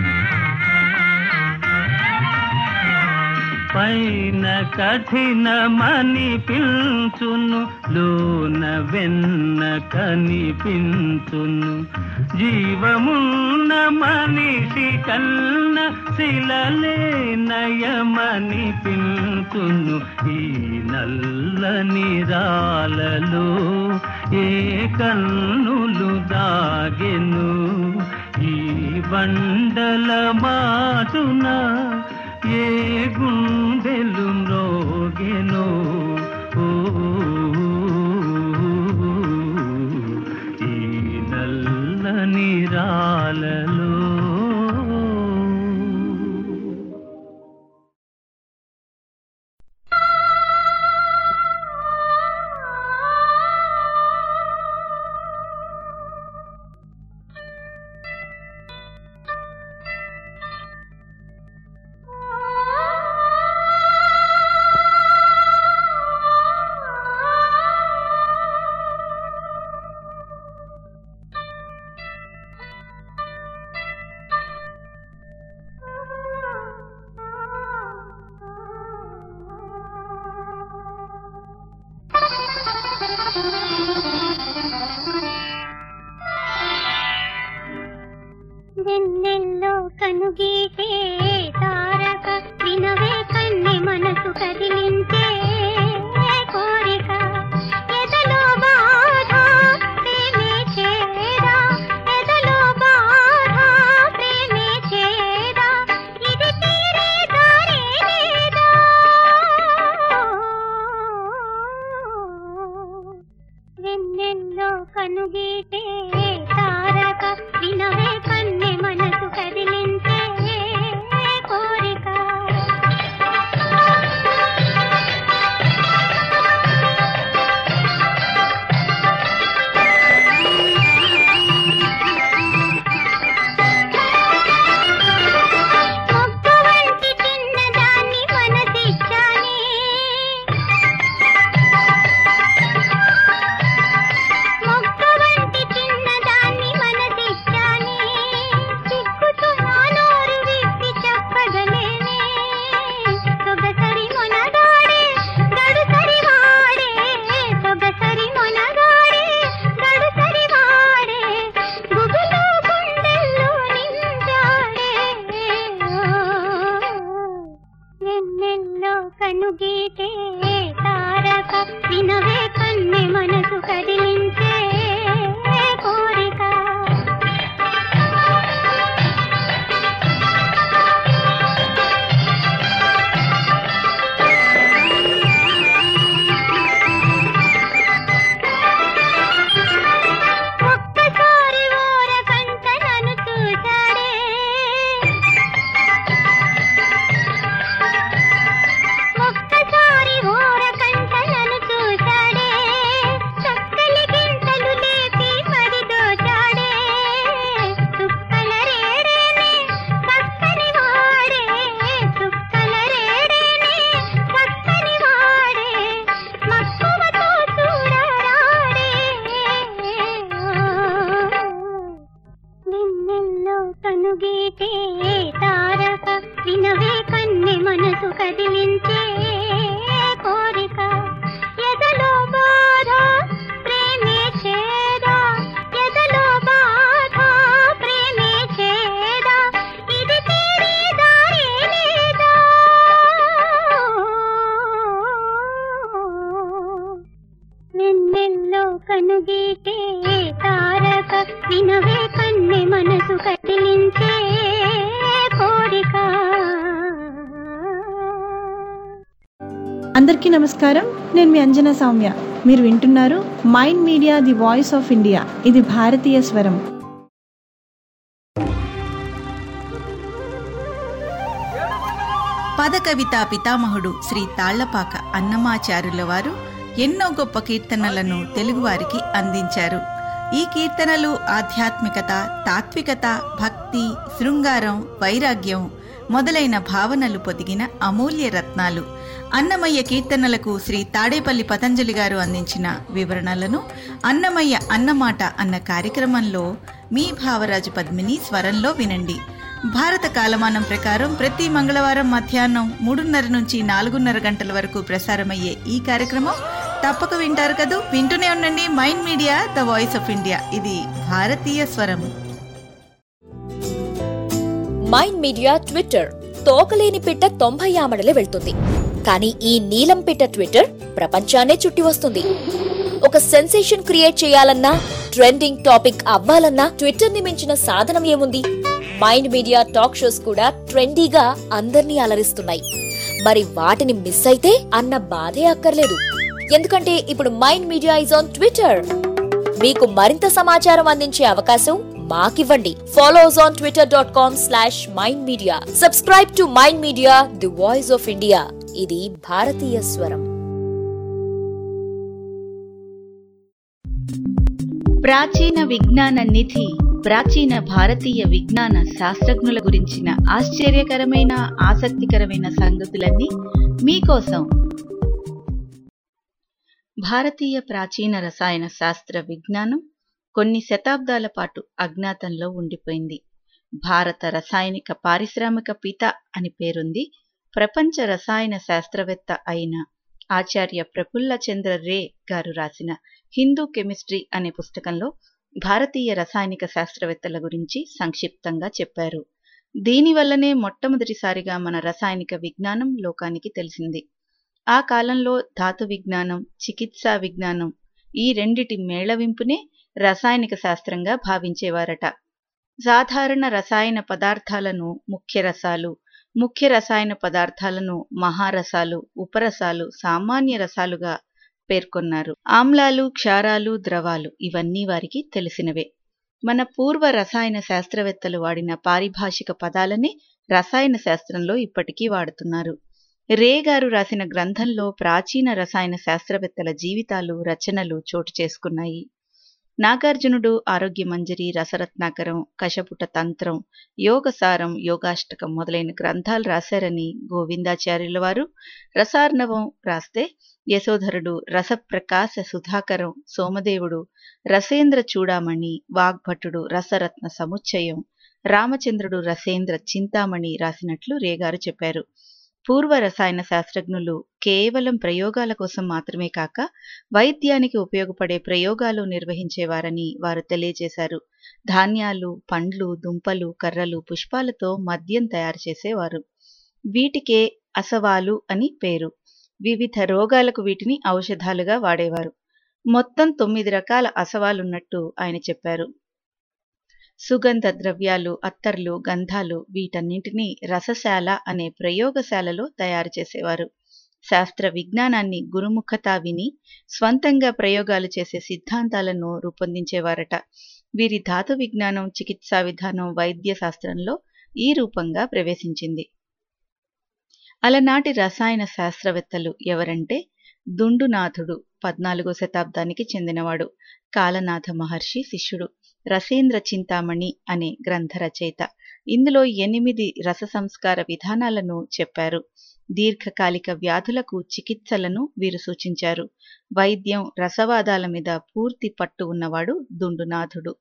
A: పైన కఠినమని పిల్చును లోన వెన్న కనిపించును జీవమున్న మనిషి కన్న శిలలే నయమని పిల్చును ఈ నల్లని రాలలో ఏ కన్నులు దాగెను ఈ బండల మాటున ఏ గుండెలు మ్రోగెనో ఓ ఈ నల్లని రాలలో
D: వెన్నెల్లో కనుగీటే తారక వినవే కన్నె మనసు కదిలించే కోరిక ఎదలో బాధ ప్రేమే చేరా ఎదలో బాధ ప్రేమే చేరా ఇది తీరే దారే లేదా వెన్నెల్లో కనుగీటే తారక వినవే కన్నె మనసు కదిలించే కోరిక కనుగీటే తారక వినవే కన్నె మనసు కదిలించే కోరిక ఒక్కసారి ఓరకంట నన్ను చూశాడే ఒక్కసారి ఓరకంట నన్ను చూశాడే చక్కలి గింతలు లేపి మరి దోచాడే చుక్కల రేడేనే చక్కని వాడే చుక్కల రేడేనే చక్కని వాడే మక్కువతో చూడరాడే నిన్నెల్లో కనుగీటే తారక వినవే కన్నె మనసు కదిలించే కోరిక ఎదలో బాధ ప్రేమే చేదా ఎదలో బాధ ప్రేమే చేదా ఇది తీరే దారే లేదా వెన్నెల్లో కనుగీటే తారక వినవే కన్నె మనసు కదిలించే కోరిక
H: అందరికీ నమస్కారం నేను మీ అంజనా సౌమ్య మీరు వింటున్నారు Mind Media the voice of India ఇది భారతీయ స్వరం
I: పదకవితా పితామహుడు శ్రీ తాళ్లపాక అన్నమాచారుల వారు ఎన్నో గొప్ప కీర్తనలను తెలుగువారికి అందించారు ఈ కీర్తనలు ఆధ్యాత్మికత తాత్వికత భక్తి శృంగారం వైరాగ్యం మొదలైన భావనలు పొదిగిన అమూల్య రత్నాలు అన్నమయ్య కీర్తనలకు శ్రీ తాడేపల్లి పతంజలి గారు అందించిన వివరణలను అన్నమయ్య అన్నమాట అన్న కార్యక్రమంలో మీ భావరాజు పద్మిని స్వరంలో వినండి భారత కాలమానం ప్రకారం ప్రతి మంగళవారం మధ్యాహ్నం మూడున్నర నుంచి నాలుగున్నర గంటల వరకు ప్రసారమయ్యే ఈ కార్యక్రమం తప్పక వింటారు కదూ వింటూనే ఉండండి Mind Media the voice of India ఇది భారతీయ స్వరం
G: మైండ్ మీడియా ట్విట్టర్ తోకలేని పిట్ట తొంభై ఆమడలే వెళ్తుంది కానీ ఈ నీలం పిట్ట ట్విట్టర్ ప్రపంచాన్నే చుట్టి వస్తుంది ఒక సెన్సేషన్ క్రియేట్ చేయాలన్నా ట్రెండింగ్ టాపిక్ అవ్వాలన్నా ట్విట్టర్ ని మించిన సాధనం ఏముంది మైండ్ మీడియా టాక్ షోస్ కూడా ట్రెండీగా అందర్నీ అలరిస్తున్నాయి మరి వాటిని మిస్ అయితే అన్న బాధే అక్కర్లేదు ఎందుకంటే ఇప్పుడు Mind Media is on Twitter మీకు మరింత సమాచారం అందించే అవకాశం మాకివ్వండి follow us on Twitter dot com slash Mind Media subscribe to Mind Media the voice of India ఇది భారతీయ స్వరం
I: ప్రాచీన విజ్ఞాన నిధి ప్రాచీన భారతీయ విజ్ఞాన శాస్త్రజ్ఞుల గురించిన ఆశ్చర్యకరమైన ఆసక్తికరమైన సంగతులన్నీ మీకోసం భారతీయ ప్రాచీన రసాయన శాస్త్ర విజ్ఞానం కొన్ని శతాబ్దాల పాటు అజ్ఞాతంలో ఉండిపోయింది భారత రసాయనిక పారిశ్రామిక పిత అని పేరుంది ప్రపంచ రసాయన శాస్త్రవేత్త అయిన ఆచార్య ప్రఫుల్ల చంద్ర రే గారు రాసిన హిందూ కెమిస్ట్రీ అనే పుస్తకంలో భారతీయ రసాయనిక శాస్త్రవేత్తల గురించి సంక్షిప్తంగా చెప్పారు దీనివల్లనే మొట్టమొదటిసారిగా మన రసాయనిక విజ్ఞానం లోకానికి తెలిసింది ఆ కాలంలో ధాతు విజ్ఞానం చికిత్సా విజ్ఞానం ఈ రెండిటి మేళవింపునే రసాయనిక శాస్త్రంగా భావించేవారట సాధారణ రసాయన పదార్థాలను ముఖ్య రసాలు ముఖ్య రసాయన పదార్థాలను మహారసాలు ఉపరసాలు సామాన్య రసాలుగా పేర్కొన్నారు ఆమ్లాలు క్షారాలు ద్రవాలు ఇవన్నీ వారికి తెలిసినవే మన పూర్వ రసాయన శాస్త్రవేత్తలు వాడిన పారిభాషిక పదాలనే రసాయన శాస్త్రంలో ఇప్పటికీ వాడుతున్నారు రే గారు రాసిన గ్రంథంలో ప్రాచీన రసాయన శాస్త్రవేత్తల జీవితాలు రచనలు చోటు చేసుకున్నాయి నాగార్జునుడు ఆరోగ్య మంజరి రసరత్నాకరం కశపుట తంత్రం యోగసారం యోగాష్టకం మొదలైన గ్రంథాలు రాశారని గోవిందాచార్యుల వారు రసార్ణవం రాస్తే యశోధరుడు రసప్రకాశ సుధాకరం సోమదేవుడు రసేంద్ర చూడామణి వాగ్భటుడు రసరత్న సముచ్చయం రామచంద్రుడు రసేంద్ర చింతామణి రాసినట్లు రేగారు చెప్పారు పూర్వ రసాయన శాస్త్రజ్ఞులు కేవలం ప్రయోగాల కోసం మాత్రమే కాక వైద్యానికి ఉపయోగపడే ప్రయోగాలు నిర్వహించేవారని వారు తెలియజేశారు ధాన్యాలు పండ్లు దుంపలు కర్రలు పుష్పాలతో మద్యం తయారు చేసేవారు వీటికే అసవాలు అని పేరు వివిధ రోగాలకు వీటిని ఔషధాలుగా వాడేవారు మొత్తం తొమ్మిది రకాల అసవాలున్నట్టు ఆయన చెప్పారు సుగంధ ద్రవ్యాలు అత్తర్లు గంధాలు వీటన్నింటినీ రసశాల అనే ప్రయోగశాలలో తయారు చేసేవారు శాస్త్ర విజ్ఞానాన్ని గురుముఖతా విని స్వంతంగా ప్రయోగాలు చేసే సిద్ధాంతాలను రూపొందించేవారట వీరి ధాతు విజ్ఞానం చికిత్సా విధానం వైద్య శాస్త్రంలో ఈ రూపంగా ప్రవేశించింది అలనాటి రసాయన శాస్త్రవేత్తలు ఎవరంటే దుండునాథుడు పద్నాలుగో శతాబ్దానికి చెందినవాడు కాలనాథ మహర్షి శిష్యుడు రసేంద్ర చింతామణి అనే గ్రంథ రచయిత ఇందులో ఎనిమిది రస సంస్కార విధానాలను చెప్పారు దీర్ఘకాలిక వ్యాధులకు చికిత్సలను వీరు సూచించారు వైద్యం రసవాదాల మీద పూర్తి పట్టు ఉన్నవాడు దుండునాథుడు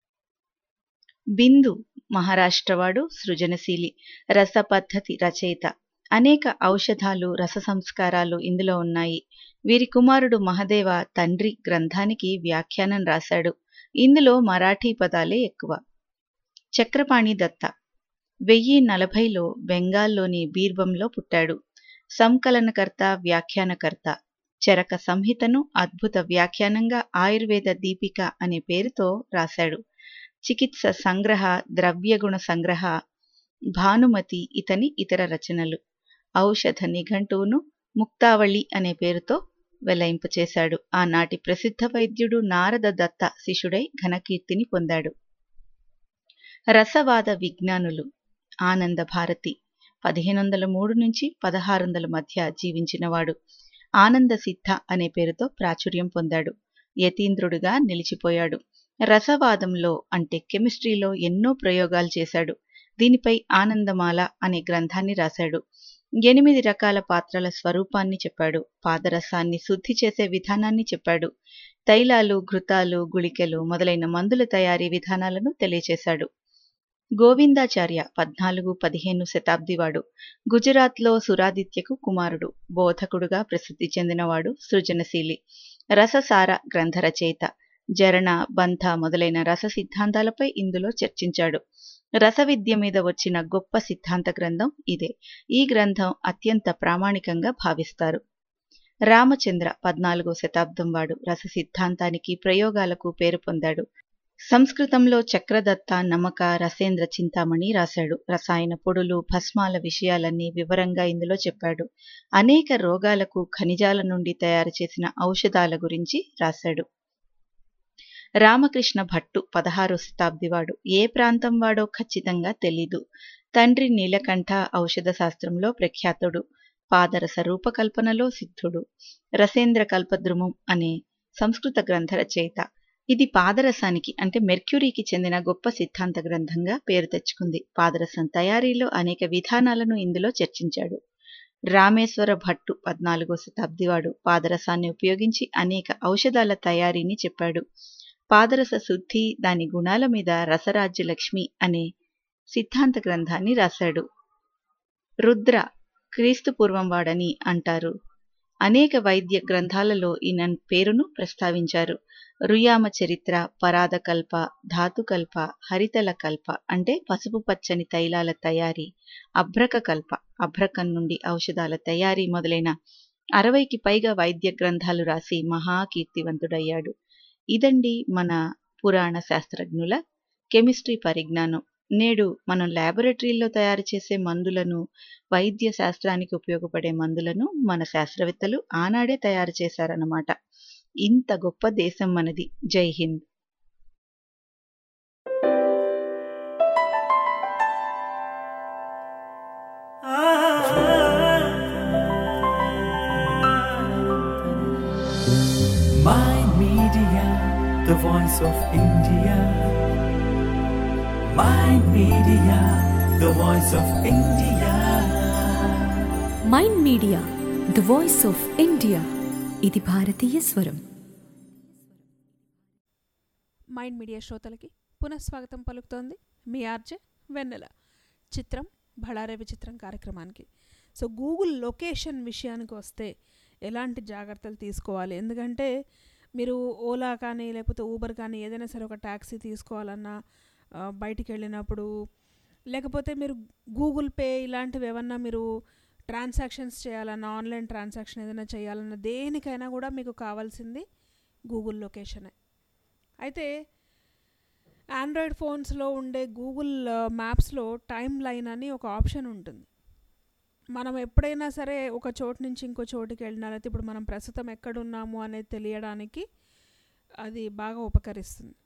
I: బిందు మహారాష్ట్రవాడు సృజనశీలి రస పద్ధతి రచయిత అనేక ఔషధాలు రస సంస్కారాలు ఇందులో ఉన్నాయి వీరి కుమారుడు మహదేవ తండ్రి గ్రంథానికి వ్యాఖ్యానం రాశాడు ఇందులో మరాఠీ పదాలే ఎక్కువ చక్రపాణి దత్త వెయ్యి నలభైలో బెంగాల్లోని బీర్బంలో పుట్టాడు సంకలనకర్త వ్యాఖ్యానకర్త చరక సంహితను అద్భుత వ్యాఖ్యానంగా ఆయుర్వేద దీపిక అనే పేరుతో రాశాడు చికిత్స సంగ్రహ ద్రవ్యగుణ సంగ్రహ భానుమతి ఇతని ఇతర రచనలు ఔషధ నిఘంటువును ముక్తావళి అనే పేరుతో వెలయింపచేశాడు ఆనాటి ప్రసిద్ధ వైద్యుడు నారద దత్త శిష్యుడై ఘనకీర్తిని పొందాడు రసవాద విజ్ఞానులు ఆనంద భారతి పదిహేను వందల మూడు నుంచి పదహారు వందల మధ్య జీవించినవాడు ఆనంద సిద్ధ అనే పేరుతో ప్రాచుర్యం పొందాడు యతీంద్రుడుగా నిలిచిపోయాడు రసవాదంలో అంటే కెమిస్ట్రీలో ఎన్నో ప్రయోగాలు చేశాడు దీనిపై ఆనందమాల అనే గ్రంథాన్ని రాశాడు ఎనిమిది రకాల పాత్రల స్వరూపాన్ని చెప్పాడు పాదరసాన్ని శుద్ధి చేసే విధానాన్ని చెప్పాడు తైలాలు ఘృతాలు గుళికలు మొదలైన మందుల తయారీ విధానాలను తెలియచేశాడు గోవిందాచార్య పద్నాలుగు పదిహేను శతాబ్దివాడు గుజరాత్లో సురాదిత్యకు కుమారుడు బోధకుడుగా ప్రసిద్ధి చెందినవాడు సృజనశీలి రససార గ్రంథ రచయిత జరణ బంధ మొదలైన రస సిద్ధాంతాలపై ఇందులో చర్చించాడు రస విద్య మీద వచ్చిన గొప్ప సిద్ధాంత గ్రంథం ఇదే ఈ గ్రంథం అత్యంత ప్రామాణికంగా భావిస్తారు రామచంద్ర పద్నాలుగో శతాబ్దం వాడు రస సిద్ధాంతానికి ప్రయోగాలకు పేరు పొందాడు సంస్కృతంలో చక్రదత్త నమక రసేంద్ర చింతామణి రాశాడు రసాయన పొడులు భస్మాల విషయాలన్నీ వివరంగా ఇందులో చెప్పాడు అనేక రోగాలకు ఖనిజాల నుండి తయారు చేసిన ఔషధాల గురించి రాశాడు రామకృష్ణ భట్టు పదహారో శతాబ్దివాడు ఏ ప్రాంతం వాడో ఖచ్చితంగా తెలీదు తండ్రి నీలకంఠ ఔషధ శాస్త్రంలో ప్రఖ్యాతుడు పాదరస రూపకల్పనలో సిద్ధుడు రసేంద్ర కల్పద్రుమం అనే సంస్కృత గ్రంథ రచయిత ఇది పాదరసానికి అంటే మెర్క్యూరీకి చెందిన గొప్ప సిద్ధాంత గ్రంథంగా పేరు తెచ్చుకుంది పాదరసం తయారీలో అనేక విధానాలను ఇందులో చర్చించాడు రామేశ్వర భట్టు పద్నాలుగో శతాబ్దివాడు పాదరసాన్ని ఉపయోగించి అనేక ఔషధాల తయారీని చెప్పాడు పాదరస శుద్ధి దాని గుణాల మీద రసరాజ్య లక్ష్మి అనే సిద్ధాంత గ్రంథాన్ని రాశాడు రుద్ర క్రీస్తు పూర్వం వాడని అంటారు అనేక వైద్య గ్రంథాలలో ఈయన పేరును ప్రస్తావించారు రుయామ చరిత్ర పరాదకల్ప ధాతుకల్ప హరితల కల్ప అంటే పసుపు పచ్చని తైలాల తయారీ అభ్రక కల్ప అభ్రకం నుండి ఔషధాల తయారీ మొదలైన అరవైకి పైగా వైద్య గ్రంథాలు రాసి మహాకీర్తివంతుడయ్యాడు ఇదండి మన పురాణ శాస్త్రజ్ఞుల కెమిస్ట్రీ పరిజ్ఞానం నేడు మనం ల్యాబొరేటరీల్లో తయారు చేసే మందులను వైద్య శాస్త్రానికి ఉపయోగపడే మందులను మన శాస్త్రవేత్తలు ఆనాడే తయారు చేశారన్నమాట ఇంత గొప్ప దేశం మనది జై హింద్
A: My Media, the voice of India. My Media, the voice of India.
B: Mind Media the voice of India ఇది భారతీయ స్వరం
C: మైండ్ మీడియా శ్రోతలకి పునఃస్వాగతం పలుకుతోంది మీ ఆర్జే వెన్నెల చిత్రం బళారే విచిత్రం కార్యక్రమానికి సో గూగుల్ లొకేషన్ విషయానికి వస్తే ఎలాంటి జాగ్రత్తలు తీసుకోవాలి ఎందుకంటే మీరు ఓలా కానీ లేకపోతే ఊబర్ కానీ ఏదైనా సరే ఒక ట్యాక్సీ తీసుకోవాలన్నా ఆ, బయటికి వెళ్ళినప్పుడు లేకపోతే మీరు గూగుల్ పే ఇలాంటివి ఏమన్నా మీరు ట్రాన్సాక్షన్స్ చేయాలన్నా ఆన్లైన్ ట్రాన్సాక్షన్ ఏదైనా చేయాలన్నా దేనికైనా కూడా మీకు కావాల్సింది గూగుల్ లొకేషనే అయితే ఆండ్రాయిడ్ ఫోన్స్లో ఉండే గూగుల్ మ్యాప్స్లో టైం లైన్ అని ఒక ఆప్షన్ ఉంటుంది మనం ఎప్పుడైనా సరే ఒక చోటు నుంచి ఇంకో చోటుకి వెళ్ళినా లేకపోతే ఇప్పుడు మనం ప్రస్తుతం ఎక్కడున్నాము అనేది తెలియడానికి అది బాగా ఉపకరిస్తుంది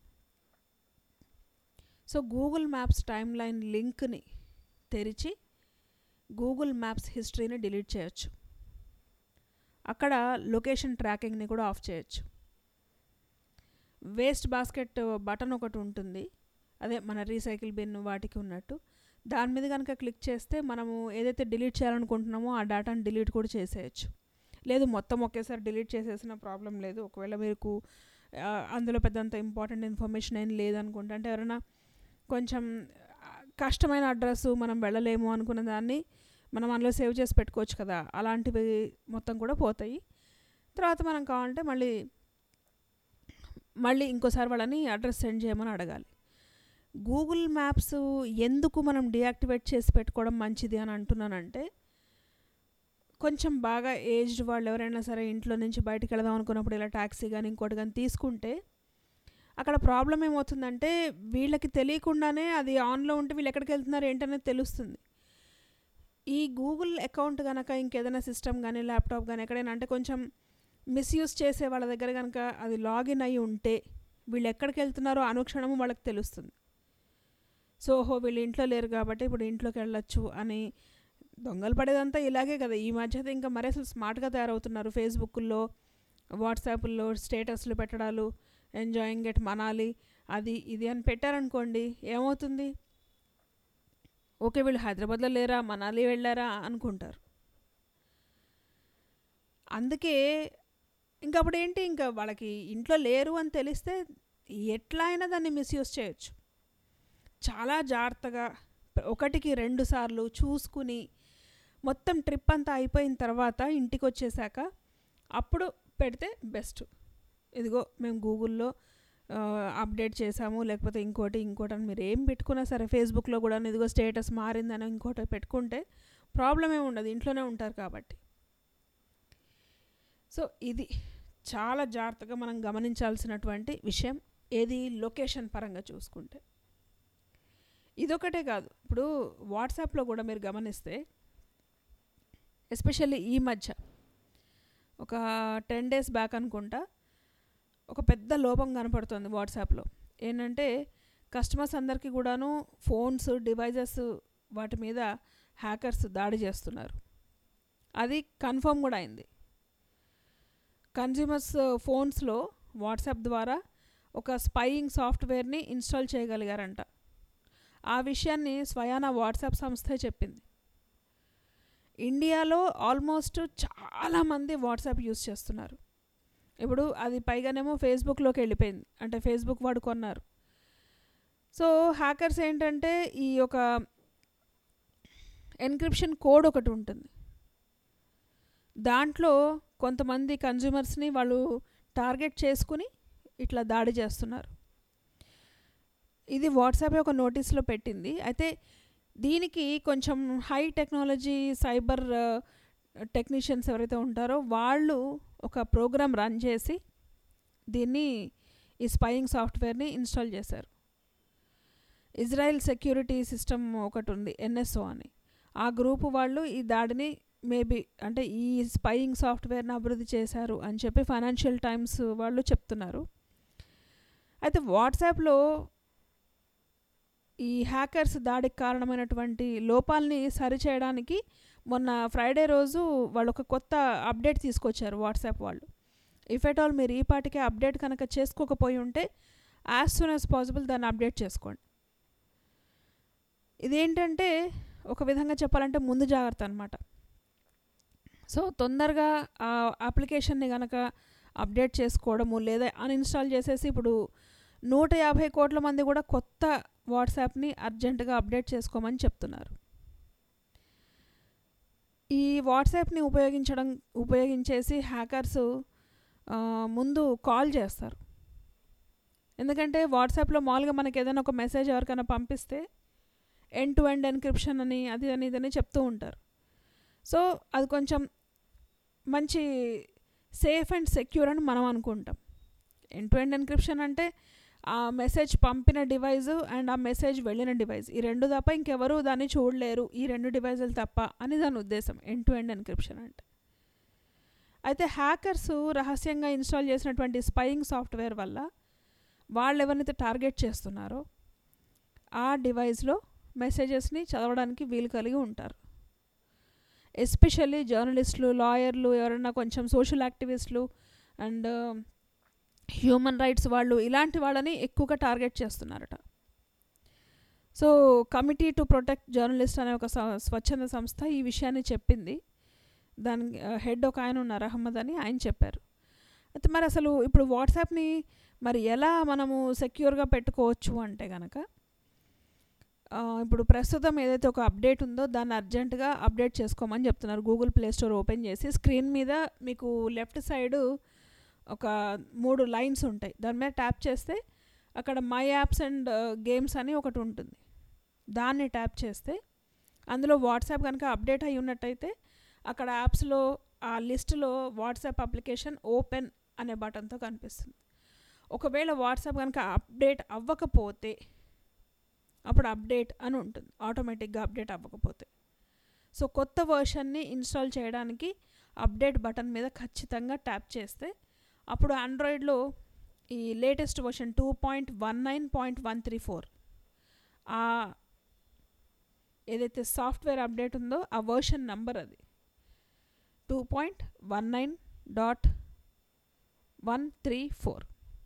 C: so Google maps timeline లింక్ని తెరిచి గూగుల్ మ్యాప్స్ హిస్టరీని డిలీట్ చేయొచ్చు అక్కడ లొకేషన్ ట్రాకింగ్ని కూడా ఆఫ్ చేయొచ్చు వేస్ట్ బాస్కెట్ బటన్ ఒకటి ఉంటుంది అదే మన రీసైకిల్ బిన్ వాటికి ఉన్నట్టు దాని మీద కనుక క్లిక్ చేస్తే మనము ఏదైతే డిలీట్ చేయాలనుకుంటున్నామో ఆ డేటాను డిలీట్ కూడా చేసేయచ్చు లేదు మొత్తం ఒకేసారి డిలీట్ చేసేసిన ప్రాబ్లం లేదు ఒకవేళ మీకు ఆ, అందులో పెద్దంత ఇంపార్టెంట్ ఇన్ఫర్మేషన్ ఏం లేదనుకుంటే అంటే ఎవరైనా కొంచెం ఆ, కష్టమైన అడ్రస్ మనం వెళ్ళలేము అనుకున్న దాన్ని మనం అందులో సేవ్ చేసి పెట్టుకోవచ్చు కదా అలాంటివి మొత్తం కూడా పోతాయి తర్వాత మనం కావాలంటే మళ్ళీ మళ్ళీ ఇంకోసారి వాళ్ళని అడ్రస్ సెండ్ చేయమని అడగాలి గూగుల్ మ్యాప్స్ ఎందుకు మనం డియాక్టివేట్ చేసి పెట్టుకోవడం మంచిది అని అంటున్నానంటే కొంచెం బాగా ఏజ్డ్ వాళ్ళు ఎవరైనా సరే ఇంట్లో నుంచి బయటికి వెళదాం అనుకున్నప్పుడు ఇలా ట్యాక్సీ కానీ ఇంకోటి కానీ తీసుకుంటే అక్కడ ప్రాబ్లం ఏమవుతుందంటే వీళ్ళకి తెలియకుండానే అది ఆన్లో ఉంటే వీళ్ళు ఎక్కడికి వెళ్తున్నారు ఏంటనేది తెలుస్తుంది ఈ గూగుల్ అకౌంట్ కనుక ఇంకేదైనా సిస్టమ్ కానీ ల్యాప్టాప్ కానీ ఎక్కడైనా అంటే కొంచెం మిస్యూజ్ చేసే వాళ్ళ దగ్గర కనుక అది లాగిన్ అయి ఉంటే వీళ్ళు ఎక్కడికి వెళ్తున్నారో అనుక్షణము వాళ్ళకి తెలుస్తుంది సో ఓహో వీళ్ళు ఇంట్లో లేరు కాబట్టి ఇప్పుడు ఇంట్లోకి వెళ్ళొచ్చు అని దొంగలు పడేదంతా ఇలాగే కదా ఈ మధ్య అయితే ఇంకా మరి అసలు స్మార్ట్గా తయారవుతున్నారు ఫేస్బుక్లో వాట్సాప్లో స్టేటస్లు పెట్టడాలు ఎంజాయింగ్ ఎట్ మనాలి అది ఇది అని పెట్టారనుకోండి ఏమవుతుంది ఓకే వీళ్ళు హైదరాబాద్లో లేరా మనాలి వెళ్ళారా అనుకుంటారు అందుకే ఇంకా అప్పుడు ఏంటి ఇంకా వాళ్ళకి ఇంట్లో లేరు అని తెలిస్తే ఎట్లా అయినా దాన్ని మిస్యూజ్ చేయొచ్చు చాలా జాగ్రత్తగా ఒకటికి రెండు సార్లు చూసుకుని మొత్తం ట్రిప్ అంతా అయిపోయిన తర్వాత ఇంటికి వచ్చేసాక అప్పుడు పెడితే బెస్ట్ ఇదిగో మేము గూగుల్లో ఆ, అప్డేట్ చేసాము లేకపోతే ఇంకోటి ఇంకోటి అని మీరు ఏం పెట్టుకున్నా సరే ఫేస్బుక్లో కూడా ఇదిగో స్టేటస్ మారిందని ఇంకోటి పెట్టుకుంటే ప్రాబ్లం ఏమి ఉండదు ఇంట్లోనే ఉంటారు కాబట్టి సో ఇది చాలా జాగ్రత్తగా మనం గమనించాల్సినటువంటి విషయం ఏది లొకేషన్ పరంగా చూసుకుంటే ఇదొకటే కాదు ఇప్పుడు వాట్సాప్లో కూడా మీరు గమనిస్తే ఎస్పెషల్లీ ఈ మధ్య ఒక టెన్ డేస్ బ్యాక్ అనుకుంటా ఒక పెద్ద లోపం కనపడుతుంది వాట్సాప్లో ఏంటంటే కస్టమర్స్ అందరికీ కూడాను ఫోన్స్ డివైజెస్ వాటి మీద హ్యాకర్స్ దాడి చేస్తున్నారు అది కన్ఫర్మ్ కూడా అయింది కన్జ్యూమర్స్ ఫోన్స్లో వాట్సాప్ ద్వారా ఒక స్పైయింగ్ సాఫ్ట్వేర్ని ఇన్స్టాల్ చేయగలిగారంట ఆ విషయాన్ని స్వయాన వాట్సాప్ సంస్థే చెప్పింది ఇండియాలో ఆల్మోస్ట్ చాలామంది వాట్సాప్ యూస్ చేస్తున్నారు ఇప్పుడు అది పైగానేమో ఫేస్బుక్లోకి వెళ్ళిపోయింది అంటే ఫేస్బుక్ వాడు కొన్నారు సో హ్యాకర్స్ ఏంటంటే ఈ యొక్క ఎన్క్రిప్షన్ కోడ్ ఒకటి ఉంటుంది దాంట్లో కొంతమంది కన్జ్యూమర్స్ని వాళ్ళు టార్గెట్ చేసుకుని ఇట్లా దాడి చేస్తున్నారు ఇది వాట్సాప్ ఒక నోటీస్లో పెట్టింది అయితే దీనికి కొంచెం హై టెక్నాలజీ సైబర్ టెక్నీషియన్స్ ఎవరైతే ఉంటారో వాళ్ళు ఒక ప్రోగ్రామ్ రన్ చేసి దీన్ని ఈ స్పైయింగ్ సాఫ్ట్వేర్ని ఇన్స్టాల్ చేశారు ఇజ్రాయెల్ సెక్యూరిటీ సిస్టమ్ ఒకటి ఉంది ఎన్ఎస్ఓ అని ఆ గ్రూపు వాళ్ళు ఈ దాడిని మేబీ అంటే ఈ స్పైయింగ్ సాఫ్ట్వేర్ని అభివృద్ధి చేశారు అని చెప్పి ఫైనాన్షియల్ టైమ్స్ వాళ్ళు చెప్తున్నారు అయితే వాట్సాప్లో ఈ హ్యాకర్స్ దాడికి కారణమైనటువంటి లోపాలని సరిచేయడానికి మొన్న ఫ్రైడే రోజు వాళ్ళు ఒక కొత్త అప్డేట్ తీసుకొచ్చారు వాట్సాప్ వాళ్ళు ఇఫ్ ఎట్ ఆల్ మీరు ఈ పాటికే అప్డేట్ కనుక చేసుకోకపోయి ఉంటే యాజ్ సూన్ యాజ్ పాసిబుల్ దాన్ని అప్డేట్ చేసుకోండి ఇదేంటంటే ఒక విధంగా చెప్పాలంటే ముందు జాగ్రత్త అనమాట సో తొందరగా ఆ అప్లికేషన్ని కనుక అప్డేట్ చేసుకోవడము లేదా అన్ఇన్స్టాల్ చేసేసి ఇప్పుడు నూట యాభై కోట్ల మంది కూడా కొత్త వాట్సాప్ని అర్జెంటుగా అప్డేట్ చేసుకోమని చెప్తున్నారు ఈ వాట్సాప్ని ఉపయోగించడం ఉపయోగించేసి హ్యాకర్స్ ముందు కాల్ చేస్తారు ఎందుకంటే వాట్సాప్లో మామూలుగా మనకి ఏదైనా ఒక మెసేజ్ ఎవరికైనా పంపిస్తే ఎండ్ టు ఎండ్ ఎన్క్రిప్షన్ అని అది అని ఇదని చెప్తూ ఉంటారు సో అది కొంచెం మంచి సేఫ్ అండ్ సెక్యూర్ అని మనం అనుకుంటాం ఎండ్ టు ఎండ్ ఎన్క్రిప్షన్ అంటే ఆ మెసేజ్ పంపిన డివైస్ అండ్ ఆ మెసేజ్ వెళ్ళిన డివైస్ ఈ రెండు తప్ప ఇంకెవరు దాన్ని చూడలేరు ఈ రెండు డివైజులు తప్ప అని దాని ఉద్దేశం ఎండ్ టు ఎండ్ ఎన్క్రిప్షన్ అంటే అయితే హ్యాకర్స్ రహస్యంగా ఇన్స్టాల్ చేసినటువంటి స్పయింగ్ సాఫ్ట్వేర్ వల్ల వాళ్ళు ఎవరినైతే టార్గెట్ చేస్తున్నారో ఆ డివైస్లో మెసేజెస్ని చదవడానికి వీలు కలిగి ఉంటారు ఎస్పెషల్లీ జర్నలిస్టులు లాయర్లు ఎవరైనా కొంచెం సోషల్ యాక్టివిస్టులు అండ్ హ్యూమన్ రైట్స్ వాళ్ళు ఇలాంటి వాళ్ళని ఎక్కువగా టార్గెట్ చేస్తున్నారట so committee to protect journalist అనే ఒక స- స్వచ్ఛంద సంస్థ ఈ విషయాన్ని చెప్పింది దాని హెడ్ ఒక ఆయన ఉన్నారు అహ్మద్ అని ఆయన చెప్పారు అయితే మరి అసలు ఇప్పుడు వాట్సాప్ని మరి ఎలా మనము సెక్యూర్గా పెట్టుకోవచ్చు అంటే కనుక ఆ, ఇప్పుడు ప్రస్తుతం ఏదైతే ఒక అప్డేట్ ఉందో దాన్ని అర్జెంటుగా అప్డేట్ చేసుకోమని చెప్తున్నారు గూగుల్ ప్లే స్టోర్ ఓపెన్ చేసి స్క్రీన్ మీద మీకు లెఫ్ట్ సైడ్ ఒక మూడు లైన్స్ ఉంటాయి దాని మీద ట్యాప్ చేస్తే అక్కడ మై యాప్స్ అండ్ గేమ్స్ అని ఒకటి ఉంటుంది దాన్ని ట్యాప్ చేస్తే అందులో వాట్సాప్ కనుక అప్డేట్ అయి ఉన్నట్టయితే అక్కడ యాప్స్లో ఆ లిస్టులో వాట్సాప్ అప్లికేషన్ ఓపెన్ అనే బటన్తో కనిపిస్తుంది ఒకవేళ వాట్సాప్ కనుక అప్డేట్ అవ్వకపోతే అప్పుడు అప్డేట్ అని ఉంటుంది ఆటోమేటిక్గా అప్డేట్ అవ్వకపోతే సో కొత్త వర్షన్ని ఇన్స్టాల్ చేయడానికి అప్డేట్ బటన్ మీద ఖచ్చితంగా ట్యాప్ చేస్తే అప్పుడు ఆండ్రాయిడ్లో ఈ latest version two point one nine point one three four ఆ ఏదైతే సాఫ్ట్వేర్ అప్డేట్ ఉందో ఆ వర్షన్ నంబర్ అది two point one nine dot one three four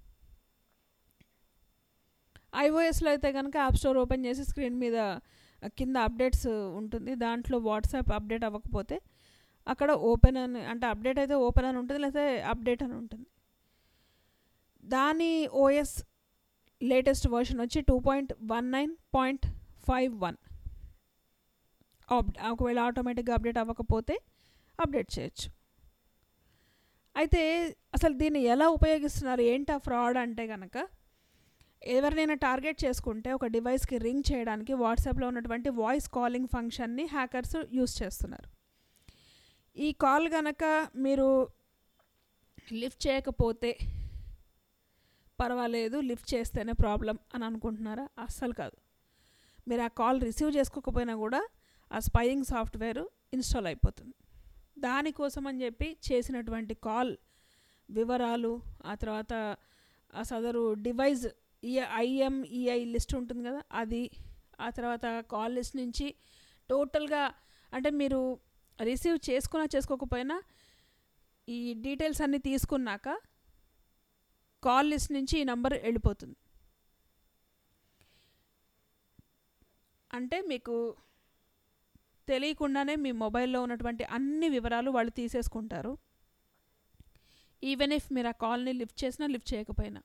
C: ఐఓఎస్లో అయితే కనుక యాప్ స్టోర్ ఓపెన్ చేసి స్క్రీన్ మీద కింద అప్డేట్స్ ఉంటుంది దాంట్లో వాట్సాప్ అప్డేట్ అవ్వకపోతే అక్కడ ఓపెన్ అని అంటే అప్డేట్ అయితే ఓపెన్ అని ఉంటుంది లేకపోతే అప్డేట్ అని ఉంటుంది దాని ఓఎస్ లేటెస్ట్ వర్షన్ వచ్చి two point one nine point five one ఒకవేళ ఆటోమేటిక్గా అప్డేట్ అవ్వకపోతే అప్డేట్ చేయొచ్చు అయితే అసలు దీన్ని ఎలా ఉపయోగిస్తున్నారు ఏంటా ఫ్రాడ్ అంటే కనుక ఎవరినైనా టార్గెట్ చేసుకుంటే ఒక డివైస్కి రింగ్ చేయడానికి వాట్సాప్లో ఉన్నటువంటి వాయిస్ కాలింగ్ ఫంక్షన్ని హ్యాకర్స్ యూస్ చేస్తున్నారు ఈ కాల్ కనుక మీరు లిఫ్ట్ చేయకపోతే పర్వాలేదు లిఫ్ట్ చేస్తేనే ప్రాబ్లం అని అనుకుంటున్నారా అస్సలు కాదు మీరు ఆ కాల్ రిసీవ్ చేసుకోకపోయినా కూడా ఆ స్పయింగ్ సాఫ్ట్వేర్ ఇన్స్టాల్ అయిపోతుంది దానికోసం అని చెప్పి చేసినటువంటి కాల్ వివరాలు ఆ తర్వాత ఆ సదరు డివైస్ ఈ ఐఎంఈఐ లిస్ట్ ఉంటుంది కదా అది ఆ తర్వాత కాల్ లిస్ట్ నుంచి టోటల్గా అంటే మీరు రిసీవ్ చేసుకున్నా చేసుకోకపోయినా ఈ డీటెయిల్స్ అన్నీ తీసుకున్నాక కాల్ లిస్ట్ నుంచి ఈ నంబర్ వెళ్ళిపోతుంది అంటే మీకు తెలియకుండానే మీ మొబైల్లో ఉన్నటువంటి అన్ని వివరాలు వాళ్ళు తీసేసుకుంటారు ఈవెన్ ఇఫ్ మీరు ఆ కాల్ని లిఫ్ట్ చేసినా లిఫ్ట్ చేయకపోయినా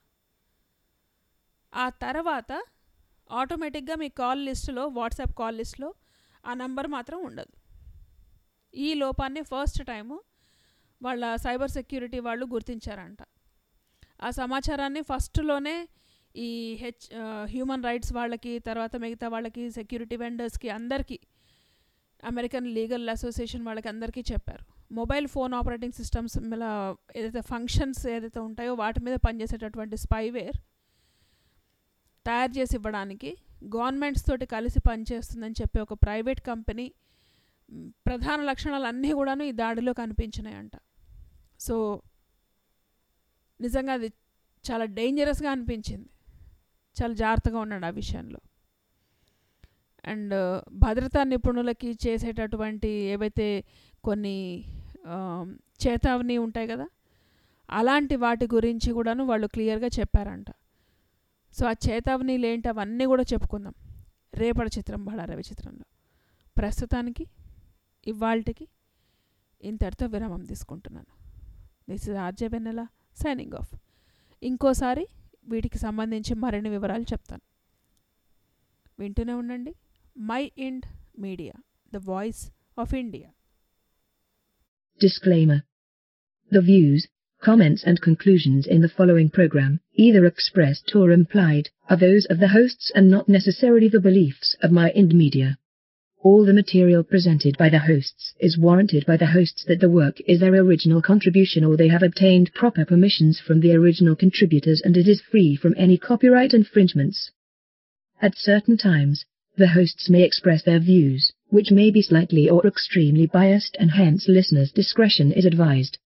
C: ఆ తర్వాత ఆటోమేటిక్గా మీ కాల్ లిస్టులో వాట్సాప్ కాల్ లిస్టులో ఆ నంబర్ మాత్రం ఉండదు ఈ లోపాన్ని ఫస్ట్ టైము వాళ్ళ సైబర్ సెక్యూరిటీ వాళ్ళు గుర్తించారంట ఆ సమాచారాన్ని ఫస్ట్లోనే ఈ హెచ్ హ్యూమన్ రైట్స్ వాళ్ళకి తర్వాత మిగతా వాళ్ళకి సెక్యూరిటీ వెండర్స్కి అందరికీ అమెరికన్ లీగల్ అసోసియేషన్ వాళ్ళకి అందరికీ చెప్పారు మొబైల్ ఫోన్ ఆపరేటింగ్ సిస్టమ్స్ మీద ఏదైతే ఫంక్షన్స్ ఏదైతే ఉంటాయో వాటి మీద పనిచేసేటటువంటి స్పైవేర్ తయారు చేసి ఇవ్వడానికి గవర్నమెంట్స్ తోటి కలిసి పనిచేస్తుందని చెప్పి ఒక ప్రైవేట్ కంపెనీ ప్రధాన లక్షణాలు అన్నీ కూడాను ఈ దాడిలో కనిపించినాయంట సో నిజంగా అది చాలా డేంజరస్గా అనిపించింది చాలా జాగ్రత్తగా ఉన్నాడు ఆ విషయంలో అండ్ భద్రతా నిపుణులకి చేసేటటువంటి ఏవైతే కొన్ని చేతావని ఉంటాయి కదా అలాంటి వాటి గురించి కూడాను వాళ్ళు క్లియర్గా చెప్పారంట సో ఆ చేతావనీలు ఏంటి అవన్నీ కూడా చెప్పుకుందాం రేపటి చిత్రం బడా రవి చిత్రంలో ప్రస్తుతానికి ఇవాళకి ఇంతటితో విరామం తీసుకుంటున్నాను this is RJ Vennela signing off ఇంకోసారి వీటికి సంబంధించి మరిన్ని వివరాలు చెప్తాను వింటూనే ఉండండి Mind Media the voice of India
J: Disclaimer. The views, comments and conclusions in the following program, either expressed or implied, are those of the hosts and not necessarily the beliefs of My Ind Media. All the material presented by the hosts is warranted by the hosts that the work is their original contribution or they have obtained proper permissions from the original contributors and it is free from any copyright infringements. At certain times, the hosts may express their views, which may be slightly or extremely biased and hence listeners' discretion is advised.